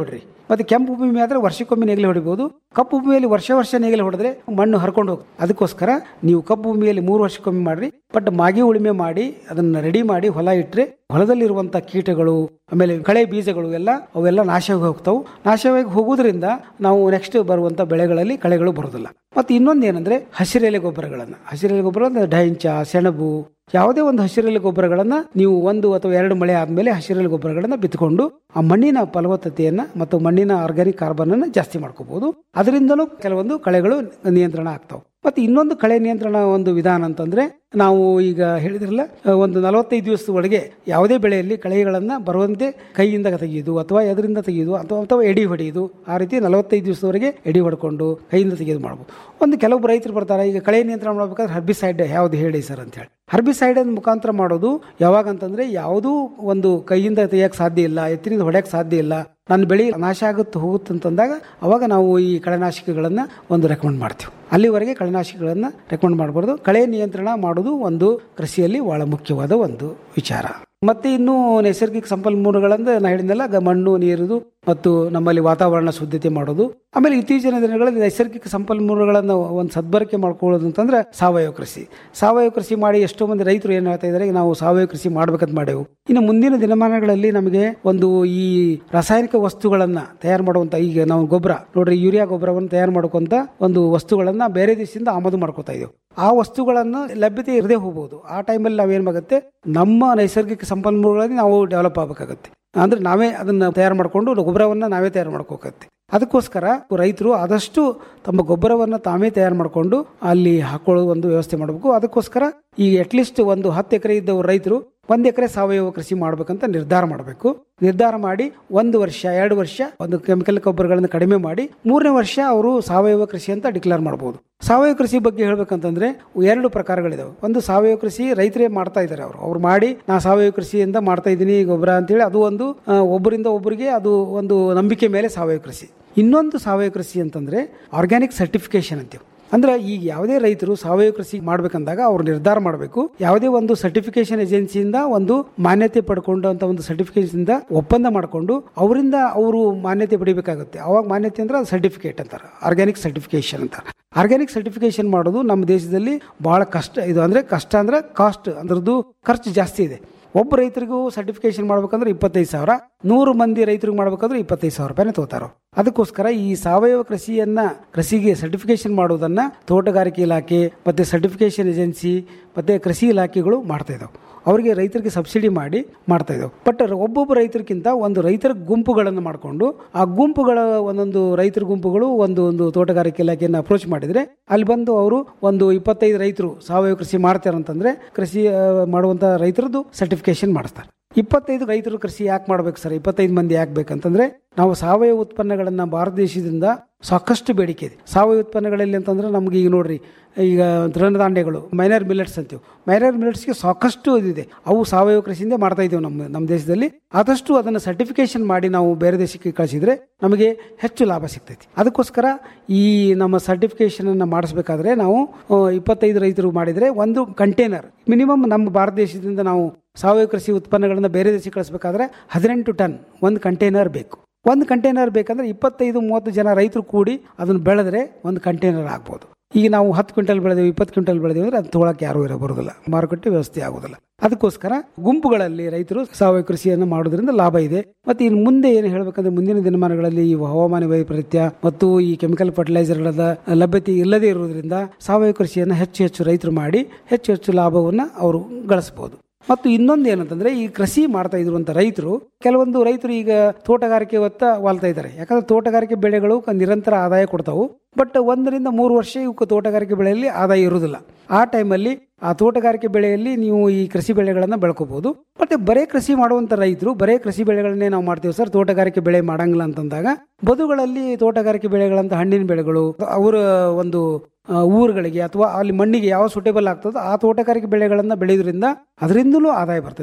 ಮತ್ತೆ ಕೆಂಪು ಭೂಮಿ ಆದ್ರೆ ವರ್ಷಕ್ಕೊಮ್ಮೆ ನೇಗಿಲು ಹೊಡಿಬಹುದು ಕಪ್ಪು ಭೂಮಿಯಲ್ಲಿ ವರ್ಷ ವರ್ಷ ನೇಗಿಲು ಹೊಡೆದ್ರೆ ಮಣ್ಣು ಹರ್ಕೊಂಡು ಹೋಗುತ್ತೆ ಅದಕ್ಕೋಸ್ಕರ ನೀವು ಕಪ್ಪು ಭೂಮಿಯಲ್ಲಿ ಮೂರು ವರ್ಷಕ್ಕೊಮ್ಮೆ ಮಾಡ್ರಿ ಬಟ್ ಮಾಗಿ ಉಳುಮೆ ಮಾಡಿ ಅದನ್ನ ರೆಡಿ ಮಾಡಿ ಹೊಲ ಇಟ್ರೆ ಹೊಲದಲ್ಲಿರುವಂತ ಕೀಟಗಳು ಆಮೇಲೆ ಕಳೆ ಬೀಜಗಳು ಎಲ್ಲ ಅವೆಲ್ಲ ನಾಶವಾಗಿ ಹೋಗ್ತಾವು ನಾಶವಾಗಿ ಹೋಗುವುದರಿಂದ ನಾವು ನೆಕ್ಸ್ಟ್ ಬರುವಂತ ಬೆಳೆಗಳಲ್ಲಿ ಕಳೆಗಳು ಬರೋದಿಲ್ಲ ಮತ್ತೆ ಇನ್ನೊಂದು ಏನಂದ್ರೆ ಹಸಿರೆಲೆ ಗೊಬ್ಬರಗಳನ್ನ ಹಸಿರೆಲೆ ಗೊಬ್ಬರ ಅಂದ್ರೆ ಡೈಂಚ ಸೆಣಬು ಯಾವುದೇ ಒಂದು ಹಸಿರೆಲೆ ಗೊಬ್ಬರಗಳನ್ನ ನೀವು ಒಂದು ಅಥವಾ ಎರಡು ಮಳೆ ಆದ್ಮೇಲೆ ಹಸಿರೆಲೆ ಗೊಬ್ಬರಗಳನ್ನ ಬಿತ್ತುಕೊಂಡು ಆ ಮಣ್ಣಿನ ಫಲವತ್ತತೆಯನ್ನ ಮತ್ತು ಮಣ್ಣಿನ ಆರ್ಗ್ಯಾನಿಕ್ ಕಾರ್ಬನ್ ಅನ್ನ ಜಾಸ್ತಿ ಮಾಡ್ಕೋಬಹುದು ಅದರಿಂದಲೂ ಕೆಲವೊಂದು ಕಳೆಗಳು ನಿಯಂತ್ರಣ ಆಗ್ತಾವೆ ಮತ್ತೆ ಇನ್ನೊಂದು ಕಳೆ ನಿಯಂತ್ರಣ ಒಂದು ವಿಧಾನ ಅಂತಂದ್ರೆ ನಾವು ಈಗ ಹೇಳಿದ್ರಲ್ಲ ಒಂದು ನಲವತ್ತೈದು ದಿವಸದ ಒಳಗೆ ಯಾವುದೇ ಬೆಳೆಯಲ್ಲಿ ಕಳೆಗಳನ್ನ ಬರುವಂತೆ ಕೈಯಿಂದ ತೆಗೆಯುವುದು ಅಥವಾ ಎದರಿಂದ ತೆಗೆಯುವುದು ಅಥವಾ ಅಥವಾ ಎಡಿ ಹೊಡೆಯುವುದು ಆ ರೀತಿ ನಲವತ್ತೈದು ದಿವಸದವರೆಗೆ ಎಡಿ ಹೊಡ್ಕೊಂಡು ಕೈಯಿಂದ ತೆಗೆದು ಮಾಡ್ಬೋದು ಒಂದು ಕೆಲವೊಬ್ಬರು ರೈತರು ಬರ್ತಾರೆ ಈಗ ಕಳೆ ನಿಯಂತ್ರಣ ಮಾಡ್ಬೇಕಾದ್ರೆ ಹರ್ಬಿಸೈಡ್ ಯಾವ್ದು ಹೇಳಿ ಸರ್ ಅಂತ ಹೇಳಿ ಹರ್ಬಿಸೈಡ್ ಮುಖಾಂತರ ಮಾಡೋದು ಯಾವಾಗ ಅಂತಂದ್ರೆ ಯಾವುದೂ ಒಂದು ಕೈಯಿಂದ ತೆಗಿಯಕ್ಕೆ ಸಾಧ್ಯ ಇಲ್ಲ ಎತ್ತಿನಿಂದ ಹೊಡೆಯಕ್ಕೆ ಸಾಧ್ಯ ಇಲ್ಲ ನನ್ನ ಬೆಳೆ ನಾಶ ಆಗುತ್ತೆ ಹೋಗುತ್ತೆ ಅಂತಂದಾಗ ಅವಾಗ ನಾವು ಈ ಕಳೆನಾಶಕಗಳನ್ನ ಒಂದು ರೆಕಮೆಂಡ್ ಮಾಡ್ತೀವಿ ಅಲ್ಲಿವರೆಗೆ ಕಳೆನಾಶಕಗಳನ್ನ ರೆಕಮೆಂಡ್ ಮಾಡಬಾರ್ದು ಕಳೆ ನಿಯಂತ್ರಣ ಮಾಡೋದು ಒಂದು ಕೃಷಿಯಲ್ಲಿ ಬಹಳ ಮುಖ್ಯವಾದ ಒಂದು ವಿಚಾರ ಮತ್ತೆ ಇನ್ನು ನೈಸರ್ಗಿಕ ಸಂಪನ್ಮೂಲಗಳಂದ್ರೆ ನಾ ಹೇಳಿದ್ನಲ್ಲ ಗ- ಮಣ್ಣು ನೀರುದು ಮತ್ತು ನಮ್ಮಲ್ಲಿ ವಾತಾವರಣ ಶುದ್ಧತೆ ಮಾಡೋದು ಆಮೇಲೆ ಇತ್ತೀಚಿನ ದಿನಗಳಲ್ಲಿ ನೈಸರ್ಗಿಕ ಸಂಪನ್ಮೂಲಗಳನ್ನು ಒಂದು ಸದ್ಬಳಕೆ ಮಾಡ್ಕೊಳ್ಳೋದು ಅಂತಂದ್ರೆ ಸಾವಯವ ಕೃಷಿ ಸಾವಯವ ಕೃಷಿ ಮಾಡಿ ಎಷ್ಟೋ ಮಂದಿ ರೈತರು ಏನ್ ಹೇಳ್ತಾ ಇದ್ದಾರೆ ನಾವು ಸಾವಯವ ಕೃಷಿ ಮಾಡ್ಬೇಕಂತ ಮಾಡೇವು ಇನ್ನು ಮುಂದಿನ ದಿನಮಾನಗಳಲ್ಲಿ ನಮಗೆ ಒಂದು ಈ ರಾಸಾಯನಿಕ ವಸ್ತುಗಳನ್ನ ತಯಾರು ಮಾಡುವಂತ ಈಗ ನಾವು ಗೊಬ್ಬರ ನೋಡ್ರಿ ಯೂರಿಯಾ ಗೊಬ್ಬರವನ್ನು ತಯಾರು ಮಾಡ್ಕೊಂತ ಒಂದು ವಸ್ತುಗಳನ್ನ ಬೇರೆ ದೇಶದಿಂದ ಆಮದು ಮಾಡ್ಕೋತಾ ಇದ್ದೇವೆ ಆ ವಸ್ತುಗಳನ್ನು ಲಭ್ಯತೆ ಇರದೇ ಹೋಗಬಹುದು ಆ ಟೈಮಲ್ಲಿ ನಾವೇನ್ ಆಗುತ್ತೆ ನಮ್ಮ ನೈಸರ್ಗಿಕ ಸಂಪನ್ಮೂಲಗಳಲ್ಲಿ ನಾವು ಡೆವಲಪ್ ಆಗಬೇಕಾಗತ್ತೆ ಅಂದ್ರೆ ನಾವೇ ಅದನ್ನ ತಯಾರು ಮಾಡಿಕೊಂಡು ಗೊಬ್ಬರವನ್ನ ನಾವೇ ತಯಾರು ಮಾಡ್ಕೋಕತ್ತೆ ಅದಕ್ಕೋಸ್ಕರ ರೈತರು ಆದಷ್ಟು ತಮ್ಮ ಗೊಬ್ಬರವನ್ನ ತಾವೇ ತಯಾರು ಮಾಡಿಕೊಂಡು ಅಲ್ಲಿ ಹಾಕೊಳ್ಳೋ ಒಂದು ವ್ಯವಸ್ಥೆ ಮಾಡಬೇಕು ಅದಕ್ಕೋಸ್ಕರ ಈ ಅಟ್ಲೀಸ್ಟ್ ಒಂದು ಹತ್ತು ಎಕರೆ ಇದ್ದವರು ರೈತರು ಒಂದ್ ಎಕರೆ ಸಾವಯವ ಕೃಷಿ ಮಾಡ್ಬೇಕಂತ ನಿರ್ಧಾರ ಮಾಡಬೇಕು ನಿರ್ಧಾರ ಮಾಡಿ ಒಂದು ವರ್ಷ ಎರಡು ವರ್ಷ ಒಂದು ಕೆಮಿಕಲ್ ಗೊಬ್ಬರಗಳನ್ನು ಕಡಿಮೆ ಮಾಡಿ ಮೂರನೇ ವರ್ಷ ಅವರು ಸಾವಯವ ಕೃಷಿ ಅಂತ ಡಿಕ್ಲೇರ್ ಮಾಡಬಹುದು ಸಾವಯವ ಕೃಷಿ ಬಗ್ಗೆ ಹೇಳ್ಬೇಕಂತಂದ್ರೆ ಎರಡು ಪ್ರಕಾರಗಳಿದಾವೆ ಒಂದು ಸಾವಯವ ಕೃಷಿ ರೈತರೇ ಮಾಡ್ತಾ ಇದ್ದಾರೆ ಅವರು ಅವ್ರು ಮಾಡಿ ನಾ ಸಾವಯವ ಕೃಷಿಯಿಂದ ಮಾಡ್ತಾ ಇದ್ದೀನಿ ಗೊಬ್ಬರ ಅಂತೇಳಿ ಅದು ಒಂದು ಆ, ಒಬ್ಬರಿಂದ ಒಬ್ಬರಿಗೆ ಅದು ಒಂದು ನಂಬಿಕೆ ಮೇಲೆ ಸಾವಯವ ಕೃಷಿ ಇನ್ನೊಂದು ಸಾವಯವ ಕೃಷಿ ಅಂತಂದ್ರೆ ಆರ್ಗ್ಯಾನಿಕ್ ಸರ್ಟಿಫಿಕೇಶನ್ ಅಂತೀವಿ ಅಂದ್ರೆ ಈಗ ಯಾವುದೇ ರೈತರು ಸಾವಯವ ಕೃಷಿ ಮಾಡ್ಬೇಕಂದಾಗ ಅವ್ರು ನಿರ್ಧಾರ ಮಾಡಬೇಕು ಯಾವುದೇ ಒಂದು ಸರ್ಟಿಫಿಕೇಶನ್ ಏಜೆನ್ಸಿಯಿಂದ ಒಂದು ಮಾನ್ಯತೆ ಪಡ್ಕೊಂಡಂತ ಒಂದು ಸರ್ಟಿಫಿಕೇಶನ್ ಇಂದ ಒಪ್ಪಂದ ಮಾಡಿಕೊಂಡು ಅವರಿಂದ ಅವರು ಮಾನ್ಯತೆ ಪಡಿಬೇಕಾಗುತ್ತೆ ಅವಾಗ ಮಾನ್ಯತೆ ಅಂದ್ರೆ ಅದು ಸರ್ಟಿಫಿಕೇಟ್ ಅಂತಾರೆ ಆರ್ಗ್ಯಾನಿಕ್ ಸರ್ಟಿಫಿಕೇಶನ್ ಅಂತಾರೆ ಆರ್ಗ್ಯಾನಿಕ್ ಸರ್ಟಿಫಿಕೇಶನ್ ಮಾಡೋದು ನಮ್ಮ ದೇಶದಲ್ಲಿ ಬಹಳ ಕಷ್ಟ ಇದು ಅಂದ್ರೆ ಕಷ್ಟ ಅಂದ್ರೆ ಕಾಸ್ಟ್ ಅದ್ರದ್ದು ಖರ್ಚು ಜಾಸ್ತಿ ಇದೆ ಒಬ್ಬ ರೈತರಿಗೂ ಸರ್ಟಿಫಿಕೇಶನ್ ಮಾಡ್ಬೇಕಂದ್ರೆ ಇಪ್ಪತ್ತೈದು ಸಾವಿರ ನೂರು ಮಂದಿ ರೈತರಿಗೆ ಮಾಡ್ಬೇಕಂದ್ರೆ ಇಪ್ಪತ್ತೈದು ಸಾವಿರ ರೂಪಾಯಿನ ತಗೋತಾರ ಅದಕ್ಕೋಸ್ಕರ ಈ ಸಾವಯವ ಕೃಷಿಯನ್ನ ಕೃಷಿಗೆ ಸರ್ಟಿಫಿಕೇಶನ್ ಮಾಡುವುದನ್ನ ತೋಟಗಾರಿಕೆ ಇಲಾಖೆ ಮತ್ತೆ ಸರ್ಟಿಫಿಕೇಶನ್ ಏಜೆನ್ಸಿ ಮತ್ತೆ ಕೃಷಿ ಇಲಾಖೆಗಳು ಮಾಡ್ತಾ ಇದಾವೆ ಅವರಿಗೆ ರೈತರಿಗೆ ಸಬ್ಸಿಡಿ ಮಾಡಿ ಮಾಡ್ತಾ ಇದ್ದಾವೆ ಬಟ್ ಒಬ್ಬೊಬ್ಬ ರೈತರಿಗಿಂತ ಒಂದು ರೈತರ ಗುಂಪುಗಳನ್ನು ಮಾಡಿಕೊಂಡು ಆ ಗುಂಪುಗಳ ಒಂದೊಂದು ರೈತರ ಗುಂಪುಗಳು ಒಂದು ಒಂದು ತೋಟಗಾರಿಕೆ ಇಲಾಖೆಯನ್ನು ಅಪ್ರೋಚ್ ಮಾಡಿದ್ರೆ ಅಲ್ಲಿ ಬಂದು ಅವರು ಒಂದು ಇಪ್ಪತ್ತೈದು ರೈತರು ಸಾವಯವ ಕೃಷಿ ಮಾಡ್ತಾರಂತಂದ್ರೆ ಕೃಷಿ ಆ, ಮಾಡುವಂತ ರೈತರದ್ದು ಸರ್ಟಿಫಿಕೇಶನ್ ಮಾಡಿಸ್ತಾರೆ ಇಪ್ಪತ್ತೈದು ರೈತರು ಕೃಷಿ ಯಾಕೆ ಮಾಡ್ಬೇಕು ಸರ್ ಇಪ್ಪತ್ತೈದು ಮಂದಿ ಯಾಕೆ ಬೇಕಂತಂದ್ರೆ ನಾವು ಸಾವಯವ ಉತ್ಪನ್ನಗಳನ್ನ ಭಾರತ ದೇಶದಿಂದ ಸಾಕಷ್ಟು ಬೇಡಿಕೆ ಇದೆ ಸಾವಯವ ಉತ್ಪನ್ನಗಳಲ್ಲಿ ಅಂತಂದ್ರೆ ನಮ್ಗೆ ಈಗ ನೋಡ್ರಿ ಈಗ ತೃಣಧಾನ್ಯಗಳು ಮೈನರ್ ಮಿಲೆಟ್ಸ್ ಅಂತೀವಿ ಮೈನರ್ ಮಿಲೆಟ್ಸ್ಗೆ ಸಾಕಷ್ಟು ಇದಿದೆ ಅವು ಸಾವಯವ ಕೃಷಿಯಿಂದ ಮಾಡ್ತಾ ಇದ್ದೇವೆ ನಮ್ಮ ನಮ್ಮ ದೇಶದಲ್ಲಿ ಆದಷ್ಟು ಅದನ್ನು ಸರ್ಟಿಫಿಕೇಶನ್ ಮಾಡಿ ನಾವು ಬೇರೆ ದೇಶಕ್ಕೆ ಕಳಿಸಿದ್ರೆ ನಮಗೆ ಹೆಚ್ಚು ಲಾಭ ಸಿಗ್ತೈತಿ ಅದಕ್ಕೋಸ್ಕರ ಈ ನಮ್ಮ ಸರ್ಟಿಫಿಕೇಶನ್ ಅನ್ನ ಮಾಡಿಸ್ಬೇಕಾದ್ರೆ ನಾವು ಆ, ಇಪ್ಪತ್ತೈದು ರೈತರು ಮಾಡಿದ್ರೆ ಒಂದು ಕಂಟೈನರ್ ಮಿನಿಮಮ್ ನಮ್ಮ ಭಾರತ ದೇಶದಿಂದ ನಾವು ಸಾವಯವ ಕೃಷಿ ಉತ್ಪನ್ನಗಳನ್ನ ಬೇರೆ ದೇಶಕ್ಕೆ ಕಳಿಸ್ಬೇಕಾದ್ರೆ ಹದಿನೆಂಟು ಟನ್ ಒಂದು ಕಂಟೈನರ್ ಬೇಕು ಒಂದು ಕಂಟೈನರ್ ಬೇಕಂದ್ರೆ ಇಪ್ಪತ್ತೈದು ಮೂವತ್ತು ಜನ ರೈತರು ಕೂಡಿ ಅದನ್ನು ಬೆಳೆದ್ರೆ ಒಂದು ಕಂಟೈನರ್ ಆಗ್ಬೋದು ಈಗ ನಾವು ಹತ್ತು ಕ್ವಿಂಟಲ್ ಬೆಳೆದೇವೆ ಇಪ್ಪತ್ತು ಕ್ವಿಂಟಲ್ ಬೆಳೆದೇವೆ ಅಂದ್ರೆ ಅದು ತೊಗೊಳಕ್ಕೆ ಯಾರು ಇರೋ ಬರೋದಿಲ್ಲ ಮಾರುಕಟ್ಟೆ ವ್ಯವಸ್ಥೆ ಆಗೋದಿಲ್ಲ ಅದಕ್ಕೋಸ್ಕರ ಗುಂಪುಗಳಲ್ಲಿ ರೈತರು ಸಾವಯವ ಕೃಷಿಯನ್ನು ಮಾಡೋದ್ರಿಂದ ಲಾಭ ಇದೆ ಮತ್ತೆ ಇನ್ನು ಮುಂದೆ ಏನು ಹೇಳ್ಬೇಕಂದ್ರೆ ಮುಂದಿನ ದಿನಮಾನಗಳಲ್ಲಿ ಈ ಹವಾಮಾನ ವೈಪರೀತ್ಯ ಮತ್ತು ಈ ಕೆಮಿಕಲ್ ಫರ್ಟಿಲೈಸರ್ಗಳ ಲಭ್ಯತೆ ಇಲ್ಲದೆ ಇರುವುದರಿಂದ ಸಾವಯವ ಕೃಷಿಯನ್ನು ಹೆಚ್ಚು ಹೆಚ್ಚು ರೈತರು ಮಾಡಿ ಹೆಚ್ಚು ಹೆಚ್ಚು ಲಾಭವನ್ನು ಅವರು ಗಳಿಸಬಹುದು ಮತ್ತು ಇನ್ನೊಂದು ಏನಂತಂದ್ರೆ ಈ ಕೃಷಿ ಮಾಡ್ತಾ ಇರುವಂತ ರೈತರು ಕೆಲವೊಂದು ರೈತರು ಈಗ ತೋಟಗಾರಿಕೆ ಹೊತ್ತ ವಾಲ್ತಾ ಇದ್ದಾರೆ ಯಾಕಂದ್ರೆ ತೋಟಗಾರಿಕೆ ಬೆಳೆಗಳು ಕ- ನಿರಂತರ ಆದಾಯ ಕೊಡ್ತಾವು ಬಟ್ ಒಂದರಿಂದ ಮೂರು ವರ್ಷ ಇವಕ್ಕೆ ತೋಟಗಾರಿಕೆ ಬೆಳೆಯಲ್ಲಿ ಆದಾಯ ಇರುವುದಿಲ್ಲ ಆ ಟೈಮಲ್ಲಿ ಆ ತೋಟಗಾರಿಕೆ ಬೆಳೆಯಲ್ಲಿ ನೀವು ಈ ಕೃಷಿ ಬೆಳೆಗಳನ್ನ ಬೆಳ್ಕೋಬಹುದು ಮತ್ತೆ ಬರೇ ಕೃಷಿ ಮಾಡುವಂತ ರೈತರು ಬರೇ ಕೃಷಿ ಬೆಳೆಗಳನ್ನೇ ನಾವು ಮಾಡ್ತೀವಿ ಸರ್ ತೋಟಗಾರಿಕೆ ಬೆಳೆ ಮಾಡಂಗಿಲ್ಲ ಅಂತಂದಾಗ ಬದುಗಳಲ್ಲಿ ತೋಟಗಾರಿಕೆ ಬೆಳೆಗಳಂತ ಹಣ್ಣಿನ ಬೆಳೆಗಳು ಅವರ ಒಂದು ಆ, ಊರುಗಳಿಗೆ ಅಥವಾ ಅಲ್ಲಿ ಮಣ್ಣಿಗೆ ಯಾವ ಸೂಟೇಬಲ್ ಆಗ್ತದೋ ಆ ತೋಟಗಾರಿಕೆ ಬೆಳೆಗಳನ್ನ ಬೆಳೆಯೋದ್ರಿಂದ ಅದರಿಂದಲೂ ಆದಾಯ ಬರ್ತೈತಿ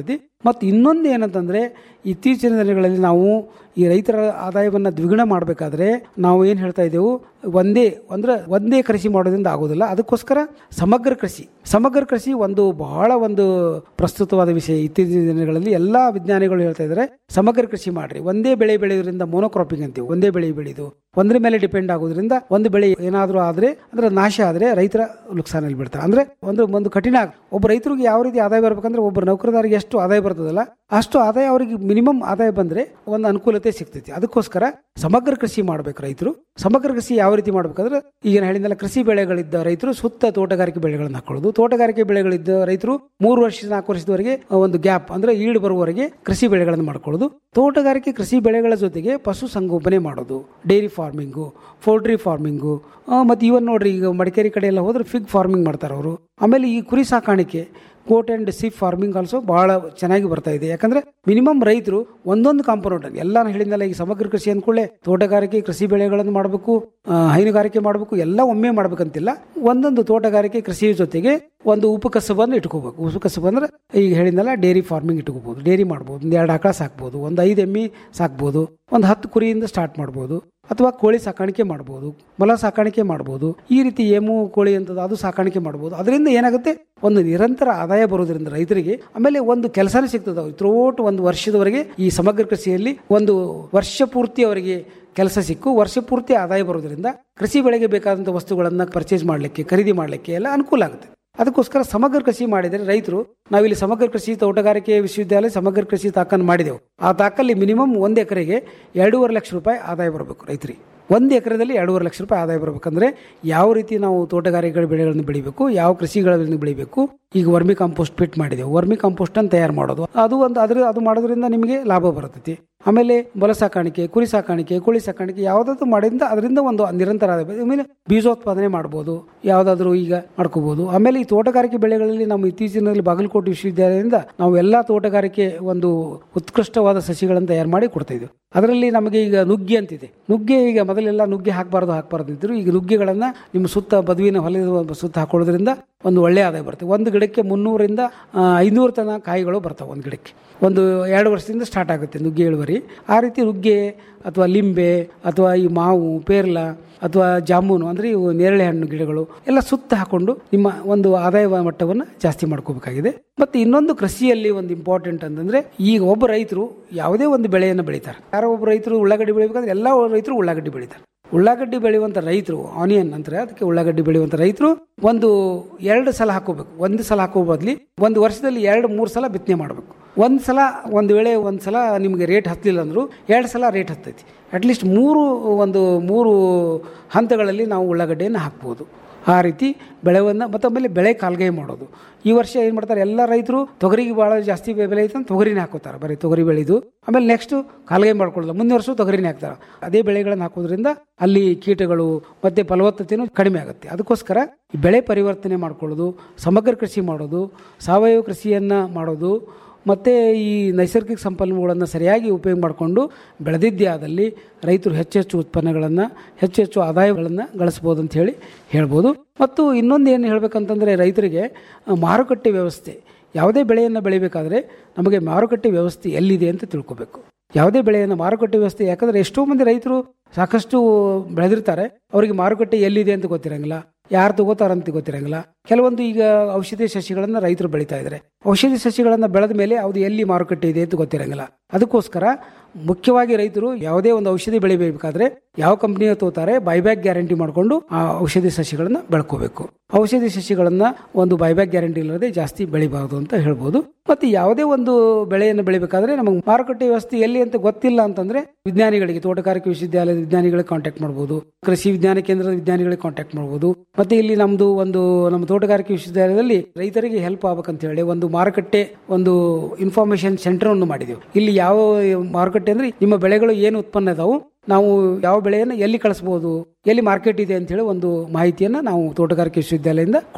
ಮತ್ತು ಇನ್ನೊಂದು ಏನಂತಂದರೆ ಇತ್ತೀಚಿನ ದಿನಗಳಲ್ಲಿ ನಾವು ಈ ರೈತರ ಆದಾಯವನ್ನು ದ್ವಿಗುಣ ಮಾಡಬೇಕಾದ್ರೆ ನಾವು ಏನು ಹೇಳ್ತಾ ಇದ್ದೆವು ಒಂದೇ ಅಂದ್ರೆ ಒಂದೇ ಕೃಷಿ ಮಾಡೋದ್ರಿಂದ ಆಗೋದಿಲ್ಲ ಅದಕ್ಕೋಸ್ಕರ ಸಮಗ್ರ ಕೃಷಿ ಸಮಗ್ರ ಕೃಷಿ ಒಂದು ಬಹಳ ಒಂದು ಪ್ರಸ್ತುತವಾದ ವಿಷಯ ಇತ್ತೀಚಿನ ದಿನಗಳಲ್ಲಿ ಎಲ್ಲ ವಿಜ್ಞಾನಿಗಳು ಹೇಳ್ತಾ ಇದ್ದಾರೆ ಸಮಗ್ರ ಕೃಷಿ ಮಾಡ್ರಿ ಒಂದೇ ಬೆಳೆ ಬೆಳೆಯೋದ್ರಿಂದ ಮೋನೋಕ್ರಾಪಿಂಗ್ ಅಂತೀವಿ ಒಂದೇ ಬೆಳೆ ಬೆಳೆಯೋದು ಒಂದ್ರ ಮೇಲೆ ಡಿಪೆಂಡ್ ಆಗೋದ್ರಿಂದ ಒಂದು ಬೆಳೆ ಏನಾದರೂ ಆದ್ರೆ ಅಂದ್ರೆ ನಾಶ ಆದ್ರೆ ರೈತರ ನುಕ್ಸಾನಲ್ಲಿ ಬೀಳ್ತಾರೆ ಅಂದ್ರೆ ಒಂದು ಒಂದು ಕಠಿಣ ಆಗ್- ಒಬ್ಬ ರೈತರಿಗೆ ಯಾವ ರೀತಿ ಆದಾಯ ಬರ್ಬೇಕಂದ್ರೆ ಒಬ್ಬ ನೌಕರದಾರಿಗೆ ಎಷ್ಟು ಆದಾಯ ಬರ್ತದಲ್ಲ ಅಷ್ಟು ಆದಾಯ ಅವರಿಗೆ ಮಿನಿಮಮ್ ಆದಾಯ ಬಂದ್ರೆ ಒಂದು ಅನುಕೂಲತೆ ಸಿಗ್ತೈತಿ ಅದಕ್ಕೋಸ್ಕರ ಸಮಗ್ರ ಕೃಷಿ ಮಾಡ್ಬೇಕು ರೈತರು ಸಮಗ್ರ ಕೃಷಿ ಯಾವ ರೀತಿ ಮಾಡ್ಬೇಕಂದ್ರೆ ಈಗ ನಾನು ಹೇಳಿದ್ನಲ್ಲ ಕೃಷಿ ಬೆಳೆಗಳಿದ್ದ ರೈತರು ಸುತ್ತ ತೋಟಗಾರಿಕೆ ಬೆಳೆಗಳನ್ನ ಹಾಕೊಳ್ಳೋದು ತೋಟಗಾರಿಕೆ ಬೆಳೆಗಳಿದ್ದ ರೈತರು ಮೂರು ವರ್ಷ ನಾಲ್ಕು ವರ್ಷದವರೆಗೆ ಒಂದು ಗ್ಯಾಪ್ ಅಂದ್ರೆ ಈಡು ಬರುವವರೆಗೆ ಕೃಷಿ ಬೆಳೆಗಳನ್ನು ಮಾಡ್ಕೊಳ್ಳೋದು ತೋಟಗಾರಿಕೆ ಕೃಷಿ ಬೆಳೆಗಳ ಜೊತೆಗೆ ಪಶು ಸಂಗೋಪನೆ ಮಾಡೋದು ಡೈರಿ ಫಾರ್ಮಿಂಗು ಪೌಲ್ಟ್ರಿ ಫಾರ್ಮಿಂಗು ಮತ್ತು ಇವನ್ ನೋಡ್ರಿ ಈಗ ಮಡಿಕೇರಿ ಕಡೆ ಎಲ್ಲ ಹೋದ್ರೆ ಫಿಗ್ ಫಾರ್ಮಿಂಗ್ ಮಾಡ್ತಾರೆ ಅವರು ಆಮೇಲೆ ಈ ಕುರಿ ಸಾಕಾಣಿಕೆ goat and sheep farming also ಬಹಳ ಚೆನ್ನಾಗಿ ಬರ್ತಾ ಇದೆ ಯಾಕಂದ್ರೆ ಮಿನಿಮಮ್ ರೈತರು ಒಂದೊಂದು ಕಾಂಪೋನೆಂಟ್ ಎಲ್ಲ ನಾನು ಹೇಳಿದ್ನಲ್ಲ ಈಗ ಸಮಗ್ರ ಕೃಷಿ ಅಂದ್ಕೊಳ್ಳೆ ತೋಟಗಾರಿಕೆ ಕೃಷಿ ಬೆಳೆಗಳನ್ನು ಮಾಡಬೇಕು ಹೈನುಗಾರಿಕೆ ಮಾಡಬೇಕು ಎಲ್ಲ ಒಮ್ಮೆ ಮಾಡ್ಬೇಕಂತಿಲ್ಲ ಒಂದೊಂದು ತೋಟಗಾರಿಕೆ ಕೃಷಿ ಜೊತೆಗೆ ಒಂದು ಉಪಕಸಬನ್ನು ಇಟ್ಕೋಬೇಕು ಉಪಕಸಬು ಅಂದ್ರೆ ಈಗ ಹೇಳಿದ್ನಲ್ಲ ಡೈರಿ ಫಾರ್ಮಿಂಗ್ ಇಟ್ಕೋಬಹುದು ಡೈರಿ ಮಾಡ್ಬೋದು ಒಂದು ಎರಡು ಆಕಳ ಸಾಕ್ಬೋದು ಒಂದು ಐದು ಎಮ್ಮಿ ಸಾಕ್ಬೋದು ಒಂದು ಹತ್ತು ಕುರಿಯಿಂದ ಸ್ಟಾರ್ಟ್ ಮಾಡ್ಬೋದು ಅಥವಾ ಕೋಳಿ ಸಾಕಾಣಿಕೆ ಮಾಡ್ಬೋದು ಮೊಲ ಸಾಕಾಣಿಕೆ ಮಾಡ್ಬೋದು ಈ ರೀತಿ ಏಮು ಕೋಳಿ ಅಂತದ್ದು ಅದು ಸಾಕಾಣಿಕೆ ಮಾಡ್ಬೋದು ಅದರಿಂದ ಏನಾಗುತ್ತೆ ಒಂದು ನಿರಂತರ ಆದಾಯ ಬರೋದ್ರಿಂದ ರೈತರಿಗೆ ಆಮೇಲೆ ಒಂದು ಕೆಲಸನೇ ಸಿಗ್ತದೆ ಅವ್ರಿಗೆ ಥ್ರೋಟ್ ಒಂದು ವರ್ಷದವರೆಗೆ ಈ ಸಮಗ್ರ ಕೃಷಿಯಲ್ಲಿ ಒಂದು ವರ್ಷ ಪೂರ್ತಿ ಅವರಿಗೆ ಕೆಲಸ ಸಿಕ್ಕು ವರ್ಷ ಪೂರ್ತಿ ಆದಾಯ ಬರೋದ್ರಿಂದ ಕೃಷಿ ಬೆಳೆಗೆ ಬೇಕಾದಂಥ ವಸ್ತುಗಳನ್ನು ಪರ್ಚೇಸ್ ಮಾಡಲಿಕ್ಕೆ ಖರೀದಿ ಮಾಡಲಿಕ್ಕೆ ಎಲ್ಲ ಅನುಕೂಲ ಆಗುತ್ತೆ ಅದಕ್ಕೋಸ್ಕರ ಸಮಗ್ರ ಕೃಷಿ ಮಾಡಿದರೆ ರೈತರು ನಾವಿಲ್ಲಿ ಸಮಗ್ರ ಕೃಷಿ ತೋಟಗಾರಿಕೆ ವಿಶ್ವವಿದ್ಯಾಲಯ ಸಮಗ್ರ ಕೃಷಿ ತಾಕನ್ನು ಮಾಡಿದೆವು ಆ ತಾಕಲ್ಲಿ ಮಿನಿಮಮ್ ಒಂದು ಎಕರೆಗೆ ಎರಡೂವರೆ ಲಕ್ಷ ರೂಪಾಯಿ ಆದಾಯ ಬರಬೇಕು ರೈತರಿಗೆ ಒಂದು ಎಕರೆದಲ್ಲಿ ಎರಡೂವರೆ ಲಕ್ಷ ರೂಪಾಯಿ ಆದಾಯ ಬರಬೇಕಂದ್ರೆ ಯಾವ ರೀತಿ ನಾವು ತೋಟಗಾರಿಕೆ ಬೆಳೆಗಳನ್ನು ಬೆಳಿಬೇಕು ಯಾವ ಕೃಷಿಗಳನ್ನು ಬೆಳಿಬೇಕು ಈಗ ವರ್ಮಿ ಕಾಂಪೋಸ್ಟ್ ಫಿಟ್ ಮಾಡಿದೆವು ವರ್ಮಿ ಕಾಂಪೋಸ್ಟ್ ಅನ್ನು ತಯಾರು ಮಾಡೋದು ಅದು ಒಂದು ಅದ್ರ ಅದು ಮಾಡೋದ್ರಿಂದ ನಿಮಗೆ ಲಾಭ ಬರ್ತೈತಿ ಆಮೇಲೆ ಮೊಲ ಸಾಕಾಣಿಕೆ ಕುರಿ ಸಾಕಾಣಿಕೆ ಕೋಳಿ ಸಾಕಾಣಿಕೆ ಯಾವುದಾದ್ರು ಮಾಡಿದ್ರಿಂದ ಅದರಿಂದ ಒಂದು ನಿರಂತರ ಆದಾಯ ಆಮೇಲೆ ಬೀಜೋತ್ಪಾದನೆ ಮಾಡ್ಬೋದು ಯಾವುದಾದ್ರೂ ಈಗ ಮಾಡ್ಕೋಬಹುದು ಆಮೇಲೆ ಈ ತೋಟಗಾರಿಕೆ ಬೆಳೆಗಳಲ್ಲಿ ನಮ್ಮ ಇತ್ತೀಚಿನಲ್ಲಿ ಬಾಗಲಕೋಟೆ ವಿಶ್ವವಿದ್ಯಾಲಯದಿಂದ ನಾವು ಎಲ್ಲಾ ತೋಟಗಾರಿಕೆ ಒಂದು ಉತ್ಕೃಷ್ಟವಾದ ಸಸಿಗಳನ್ನು ತಯಾರು ಮಾಡಿ ಕೊಡ್ತಾ ಇದ್ದೀವಿ ಅದರಲ್ಲಿ ನಮಗೆ ಈಗ ನುಗ್ಗೆ ಅಂತಿದೆ ನುಗ್ಗೆ ಈಗ ಮೊದಲೆಲ್ಲ ನುಗ್ಗೆ ಹಾಕಬಾರ್ದು ಹಾಕಬಾರ್ದು ಇದ್ರು ಈಗ ನುಗ್ಗೆಗಳನ್ನ ನಿಮ್ಮ ಸುತ್ತ ಬದುವಿನ ಹೊಲದ ಸುತ್ತ ಹಾಕೊಳ್ಳೋದ್ರಿಂದ ಒಂದು ಒಳ್ಳೆ ಆದಾಯ ಬರುತ್ತೆ ಒಂದು ಗಿಡಕ್ಕೆ ಮುನ್ನೂರಿಂದ ಐನೂರು ತನ ಕಾಯಿಗಳು ಬರ್ತಾವೆ ಒಂದು ಗಿಡಕ್ಕೆ ಒಂದು ಎರಡು ವರ್ಷದಿಂದ ಸ್ಟಾರ್ಟ್ ಆಗುತ್ತೆ ನುಗ್ಗೆ ಇಳುವರಿ ಆ ರೀತಿ ನುಗ್ಗೆ ಅಥವಾ ಲಿಂಬೆ ಅಥವಾ ಈ ಮಾವು ಪೇರ್ಲ ಅಥವಾ ಜಾಮೂನು ಅಂದರೆ ಇವು ನೇರಳೆ ಹಣ್ಣು ಗಿಡಗಳು ಎಲ್ಲ ಸುತ್ತ ಹಾಕೊಂಡು ನಿಮ್ಮ ಒಂದು ಆದಾಯ ಮಟ್ಟವನ್ನು ಜಾಸ್ತಿ ಮಾಡ್ಕೋಬೇಕಾಗಿದೆ ಮತ್ತೆ ಇನ್ನೊಂದು ಕೃಷಿಯಲ್ಲಿ ಒಂದು ಇಂಪಾರ್ಟೆಂಟ್ ಅಂತಂದ್ರೆ ಈಗ ಒಬ್ಬ ರೈತರು ಯಾವುದೇ ಒಂದು ಬೆಳೆಯನ್ನು ಬೆಳೀತಾರೆ ಯಾರೋ ಒಬ್ಬ ರೈತರು ಉಳ್ಳಾಗಡ್ಡಿ ಬೆಳಿಬೇಕಂದ್ರೆ ಎಲ್ಲ ರೈತರು ಉಳ್ಳಾಗಡ್ಡಿ ಬೆಳೀತಾರೆ ಉಳ್ಳಾಗಡ್ಡಿ ಬೆಳೆಯುವಂತ ರೈತರು ಆನಿಯನ್ ಅಂತಾರೆ ಅದಕ್ಕೆ ಉಳ್ಳಾಗಡ್ಡಿ ಬೆಳೆಯುವಂತ ರೈತರು ಒಂದು ಎರಡು ಸಲ ಹಾಕೋಬೇಕು ಒಂದು ಸಲ ಹಾಕೋ ಬದ್ಲಿ ಒಂದು ವರ್ಷದಲ್ಲಿ ಎರಡು ಮೂರು ಸಲ ಬಿತ್ತನೆ ಮಾಡಬೇಕು ಒಂದು ಸಲ ಒಂದು ವೇಳೆ ಒಂದು ಸಲ ನಿಮಗೆ ರೇಟ್ ಹತ್ತಲಿಲ್ಲ ಅಂದ್ರು ಎರಡು ಸಲ ರೇಟ್ ಹತ್ತೈತಿ ಅಟ್ಲೀಸ್ಟ್ ಮೂರು ಒಂದು ಮೂರು ಹಂತಗಳಲ್ಲಿ ನಾವು ಉಳ್ಳಾಗಡ್ಡೆಯನ್ನು ಹಾಕ್ಬೋದು ಆ ರೀತಿ ಬೆಳೆವನ್ನು ಮತ್ತು ಆಮೇಲೆ ಬೆಳೆ ಕಾಲ್ಗೈ ಮಾಡೋದು ಈ ವರ್ಷ ಏನು ಮಾಡ್ತಾರೆ ಎಲ್ಲ ರೈತರು ತೊಗರಿಗೆ ಭಾಳ ಜಾಸ್ತಿ ಬೆಲೆ ಐತೆ ಅಂತ ತೊಗರಿನೇ ಹಾಕೋತಾರೆ ಬರೀ ತೊಗರಿ ಬೆಳೆದು ಆಮೇಲೆ ನೆಕ್ಸ್ಟ್ ಕಾಲ್ಗೈ ಮಾಡ್ಕೊಳ್ಳೋದು ಮುಂದಿನ ವರ್ಷ ತೊಗರಿನೇ ಹಾಕ್ತಾರೆ ಅದೇ ಬೆಳೆಗಳನ್ನು ಹಾಕೋದ್ರಿಂದ ಅಲ್ಲಿ ಕೀಟಗಳು ಮತ್ತೆ ಫಲವತ್ತತೆನೂ ಕಡಿಮೆ ಆಗುತ್ತೆ ಅದಕ್ಕೋಸ್ಕರ ಈ ಬೆಳೆ ಪರಿವರ್ತನೆ ಮಾಡ್ಕೊಳ್ಳೋದು ಸಮಗ್ರ ಕೃಷಿ ಮಾಡೋದು ಸಾವಯವ ಕೃಷಿಯನ್ನು ಮಾಡೋದು ಮತ್ತು ಈ ನೈಸರ್ಗಿಕ ಸಂಪನ್ಮೂಲಗಳನ್ನು ಸರಿಯಾಗಿ ಉಪಯೋಗ ಮಾಡಿಕೊಂಡು ಬೆಳೆದಿದ್ದೇ ಆದಲ್ಲಿ ರೈತರು ಹೆಚ್ಚು ಹೆಚ್ಚು ಉತ್ಪನ್ನಗಳನ್ನು ಹೆಚ್ಚು ಹೆಚ್ಚು ಆದಾಯಗಳನ್ನು ಗಳಿಸ್ಬೋದು ಅಂತ ಹೇಳಿ ಹೇಳ್ಬೋದು ಮತ್ತು ಇನ್ನೊಂದು ಏನು ಹೇಳಬೇಕಂತಂದರೆ ರೈತರಿಗೆ ಆ, ಮಾರುಕಟ್ಟೆ ವ್ಯವಸ್ಥೆ ಯಾವುದೇ ಬೆಳೆಯನ್ನು ಬೆಳಿಬೇಕಾದ್ರೆ ನಮಗೆ ಮಾರುಕಟ್ಟೆ ವ್ಯವಸ್ಥೆ ಎಲ್ಲಿದೆ ಅಂತ ತಿಳ್ಕೊಬೇಕು ಯಾವುದೇ ಬೆಳೆಯನ್ನು ಮಾರುಕಟ್ಟೆ ವ್ಯವಸ್ಥೆ ಯಾಕಂದ್ರೆ ಎಷ್ಟೋ ಮಂದಿ ರೈತರು ಸಾಕಷ್ಟು ಬೆಳೆದಿರ್ತಾರೆ ಅವರಿಗೆ ಮಾರುಕಟ್ಟೆ ಎಲ್ಲಿದೆ ಅಂತ ಗೊತ್ತಿರಂಗಿಲ್ಲ ಯಾರು ತಗೋತಾರಂತ ಗೊತ್ತಿರಂಗಿಲ್ಲ ಕೆಲವೊಂದು ಈಗ ಔಷಧಿ ಸಸಿಗಳನ್ನ ರೈತರು ಬೆಳೀತಾ ಇದ್ದಾರೆ ಔಷಧಿ ಸಸಿಗಳನ್ನ ಬೆಳೆದ ಮೇಲೆ ಅದು ಎಲ್ಲಿ ಮಾರುಕಟ್ಟೆ ಇದೆ ಅಂತ ಗೊತ್ತಿರಂಗಿಲ್ಲ ಅದಕ್ಕೋಸ್ಕರ ಮುಖ್ಯವಾಗಿ ರೈತರು ಯಾವುದೇ ಒಂದು ಔಷಧಿ ಬೆಳಿಬೇಕಾದ್ರೆ ಯಾವ ಕಂಪನಿಯ ತೋತಾರೆ ಬೈಬ್ಯಾಕ್ ಗ್ಯಾರಂಟಿ ಮಾಡಿಕೊಂಡು ಆ ಔಷಧಿ ಸಸಿಗಳನ್ನ ಬೆಳ್ಕೋಬೇಕು ಔಷಧಿ ಸಸಿಗಳನ್ನ ಒಂದು ಬೈಬ್ಯಾಕ್ ಗ್ಯಾರಂಟಿ ಇಲ್ಲದೆ ಜಾಸ್ತಿ ಬೆಳಿಬಾರದು ಅಂತ ಹೇಳ್ಬೋದು ಮತ್ತೆ ಯಾವುದೇ ಒಂದು ಬೆಳೆಯನ್ನು ಬೆಳಿಬೇಕಾದ್ರೆ ನಮಗೆ ಮಾರುಕಟ್ಟೆ ವ್ಯವಸ್ಥೆ ಎಲ್ಲಿ ಅಂತ ಗೊತ್ತಿಲ್ಲ ಅಂತಂದ್ರೆ ವಿಜ್ಞಾನಿಗಳಿಗೆ ತೋಟಗಾರಿಕೆ ವಿಶ್ವವಿದ್ಯಾಲಯದ ವಿಜ್ಞಾನಿಗಳಿಗೆ ಕಾಂಟ್ಯಾಕ್ಟ್ ಮಾಡಬಹುದು ಕೃಷಿ ವಿಜ್ಞಾನ ಕೇಂದ್ರದ ವಿಜ್ಞಾನಿಗಳಿಗೆ ಕಾಂಟ್ಯಾಕ್ಟ್ ಮಾಡಬಹುದು ಮತ್ತೆ ಇಲ್ಲಿ ನಮ್ದು ಒಂದು ನಮ್ಮ ತೋಟಗಾರಿಕೆ ವಿಶ್ವವಿದ್ಯಾಲಯದಲ್ಲಿ ರೈತರಿಗೆ ಹೆಲ್ಪ್ ಆಗ್ಬೇಕಂತ ಹೇಳಿ ಒಂದು ಮಾರುಕಟ್ಟೆ ಒಂದು ಇನ್ಫಾರ್ಮೇಶನ್ ಸೆಂಟರ್ ಅನ್ನು ಮಾಡಿದೆವು ಇಲ್ಲಿ ಯಾವ ಮಾರುಕಟ್ಟೆ ಅಂದ್ರೆ ನಿಮ್ಮ ಬೆಳೆಗಳು ಏನು ಉತ್ಪನ್ನ ಇದಾವು ನಾವು ಯಾವ ಬೆಳೆಯನ್ನು ಎಲ್ಲಿ ಕಳಿಸಬಹುದು ಎಲ್ಲಿ ಮಾರ್ಕೆಟ್ ಇದೆ ಅಂತ ಹೇಳಿ ಒಂದು ಮಾಹಿತಿಯನ್ನ ನಾವು ತೋಟಗಾರಿಕೆ ವಿಶ್ವವಿದ್ಯಾಲಯದಿಂದ ಕೊಡ್ತೇವೆ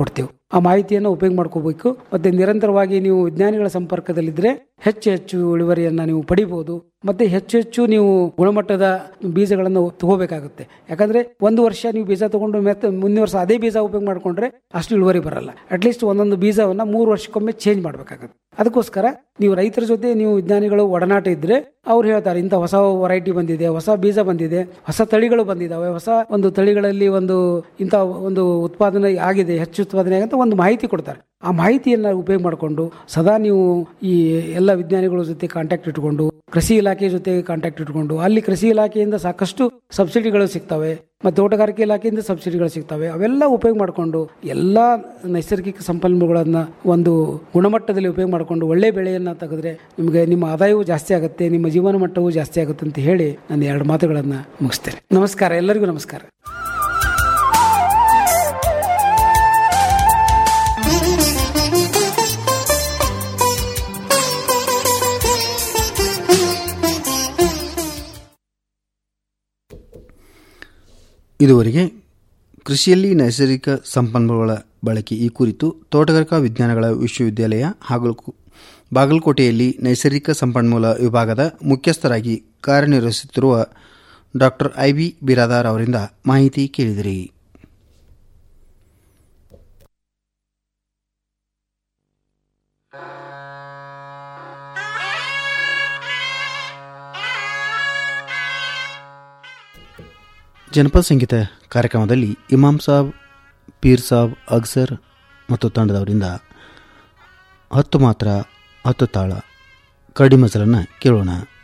ಆ ಮಾಹಿತಿಯನ್ನು ಉಪಯೋಗ ಮಾಡ್ಕೋಬೇಕು ಮತ್ತೆ ನಿರಂತರವಾಗಿ ನೀವು ವಿಜ್ಞಾನಿಗಳ ಸಂಪರ್ಕದಲ್ಲಿದ್ದರೆ ಹೆಚ್ಚು ಹೆಚ್ಚು ಇಳುವರಿಯನ್ನು ನೀವು ಪಡಿಬಹುದು ಮತ್ತೆ ಹೆಚ್ಚು ಹೆಚ್ಚು ನೀವು ಗುಣಮಟ್ಟದ ಬೀಜಗಳನ್ನು ತಗೋಬೇಕಾಗುತ್ತೆ ಯಾಕಂದ್ರೆ ಒಂದು ವರ್ಷ ನೀವು ಬೀಜ ತಗೊಂಡು ಮತ್ತೆ ಮುಂದಿನ ವರ್ಷ ಅದೇ ಬೀಜ ಉಪಯೋಗ ಮಾಡ್ಕೊಂಡ್ರೆ ಅಷ್ಟು ಇಳುವರಿ ಬರಲ್ಲ ಅಟ್ಲೀಸ್ಟ್ ಒಂದೊಂದು ಬೀಜವನ್ನ ಮೂರು ವರ್ಷಕ್ಕೊಮ್ಮೆ ಚೇಂಜ್ ಮಾಡಬೇಕಾಗುತ್ತೆ ಅದಕ್ಕೋಸ್ಕರ ನೀವು ರೈತರ ಜೊತೆ ನೀವು ವಿಜ್ಞಾನಿಗಳು ಒಡನಾಟ ಇದ್ರೆ ಅವ್ರು ಹೇಳ್ತಾರೆ ಇಂಥ ಹೊಸ ವೆರೈಟಿ ಬಂದಿದೆ ಹೊಸ ಬೀಜ ಬಂದಿದೆ ಹೊಸ ತಳಿಗಳು ಬಂದಿದ್ದಾವೆ ಹೊಸ ಒಂದು ತಳಿಗಳಲ್ಲಿ ಒಂದು ಇಂಥ ಒಂದು ಉತ್ಪಾದನೆ ಆಗಿದೆ ಹೆಚ್ಚು ಉತ್ಪಾದನೆ ಆಗಂತ ಒಂದು ಮಾಹಿತಿ ಕೊಡ್ತಾರೆ ಆ ಮಾಹಿತಿಯನ್ನ ಉಪಯೋಗ ಮಾಡಿಕೊಂಡು ಸದಾ ನೀವು ಈ ಎಲ್ಲ ವಿಜ್ಞಾನಿಗಳ ಜೊತೆ ಕಾಂಟ್ಯಾಕ್ಟ್ ಇಟ್ಕೊಂಡು ಕೃಷಿ ಇಲಾಖೆ ಜೊತೆ ಕಾಂಟ್ಯಾಕ್ಟ್ ಇಟ್ಕೊಂಡು ಅಲ್ಲಿ ಕೃಷಿ ಇಲಾಖೆಯಿಂದ ಸಾಕಷ್ಟು ಸಬ್ಸಿಡಿಗಳು ಸಿಗ್ತವೆ ಮತ್ತೆ ತೋಟಗಾರಿಕೆ ಇಲಾಖೆಯಿಂದ ಸಬ್ಸಿಡಿಗಳು ಸಿಗ್ತವೆ ಅವೆಲ್ಲ ಉಪಯೋಗ ಮಾಡಿಕೊಂಡು ಎಲ್ಲ ನೈಸರ್ಗಿಕ ಸಂಪನ್ಮೂಲಗಳನ್ನ ಒಂದು ಗುಣಮಟ್ಟದಲ್ಲಿ ಉಪಯೋಗ ಮಾಡಿಕೊಂಡು ಒಳ್ಳೆ ಬೆಳೆಯನ್ನ ತೆಗೆದ್ರೆ ನಿಮಗೆ ನಿಮ್ಮ ಆದಾಯವೂ ಜಾಸ್ತಿ ಆಗುತ್ತೆ ನಿಮ್ಮ ಜೀವನ ಮಟ್ಟವೂ ಜಾಸ್ತಿ ಆಗುತ್ತೆ ಅಂತ ಹೇಳಿ ನಾನು ಎರಡು ಮಾತುಗಳನ್ನ ಮುಗಿಸ್ತೇನೆ ನಮಸ್ಕಾರ ಎಲ್ಲರಿಗೂ ನಮಸ್ಕಾರ ಇದುವರೆಗೆ ಕೃಷಿಯಲ್ಲಿ ನೈಸರ್ಗಿಕ ಸಂಪನ್ಮೂಲಗಳ ಬಳಕೆ ಈ ಕುರಿತು ತೋಟಗಾರಿಕಾ ವಿಜ್ಞಾನಗಳ ವಿಶ್ವವಿದ್ಯಾಲಯ ಹಾಗೂ ಬಾಗಲಕೋಟೆಯಲ್ಲಿ ನೈಸರ್ಗಿಕ ಸಂಪನ್ಮೂಲ ವಿಭಾಗದ ಮುಖ್ಯಸ್ಥರಾಗಿ ಕಾರ್ಯನಿರ್ವಹಿಸುತ್ತಿರುವ ಡಾಕ್ಟರ್ ಐ ಬಿ ಬಿರಾದಾರ್ ಅವರಿಂದ ಮಾಹಿತಿ ಕೇಳಿದಿರಿ ಜನಪದ ಸಂಗೀತ ಕಾರ್ಯಕ್ರಮದಲ್ಲಿ ಇಮಾಮ್ ಸಾಬ್ ಪೀರ್ ಸಾಬ್ ಅಗ್ಸರ್ ಮತ್ತು ತಂಡದವರಿಂದ ಹತ್ತು ಮಾತ್ರ ಹತ್ತು ತಾಳ ಕಡಿಮೆ ಕೇಳೋಣ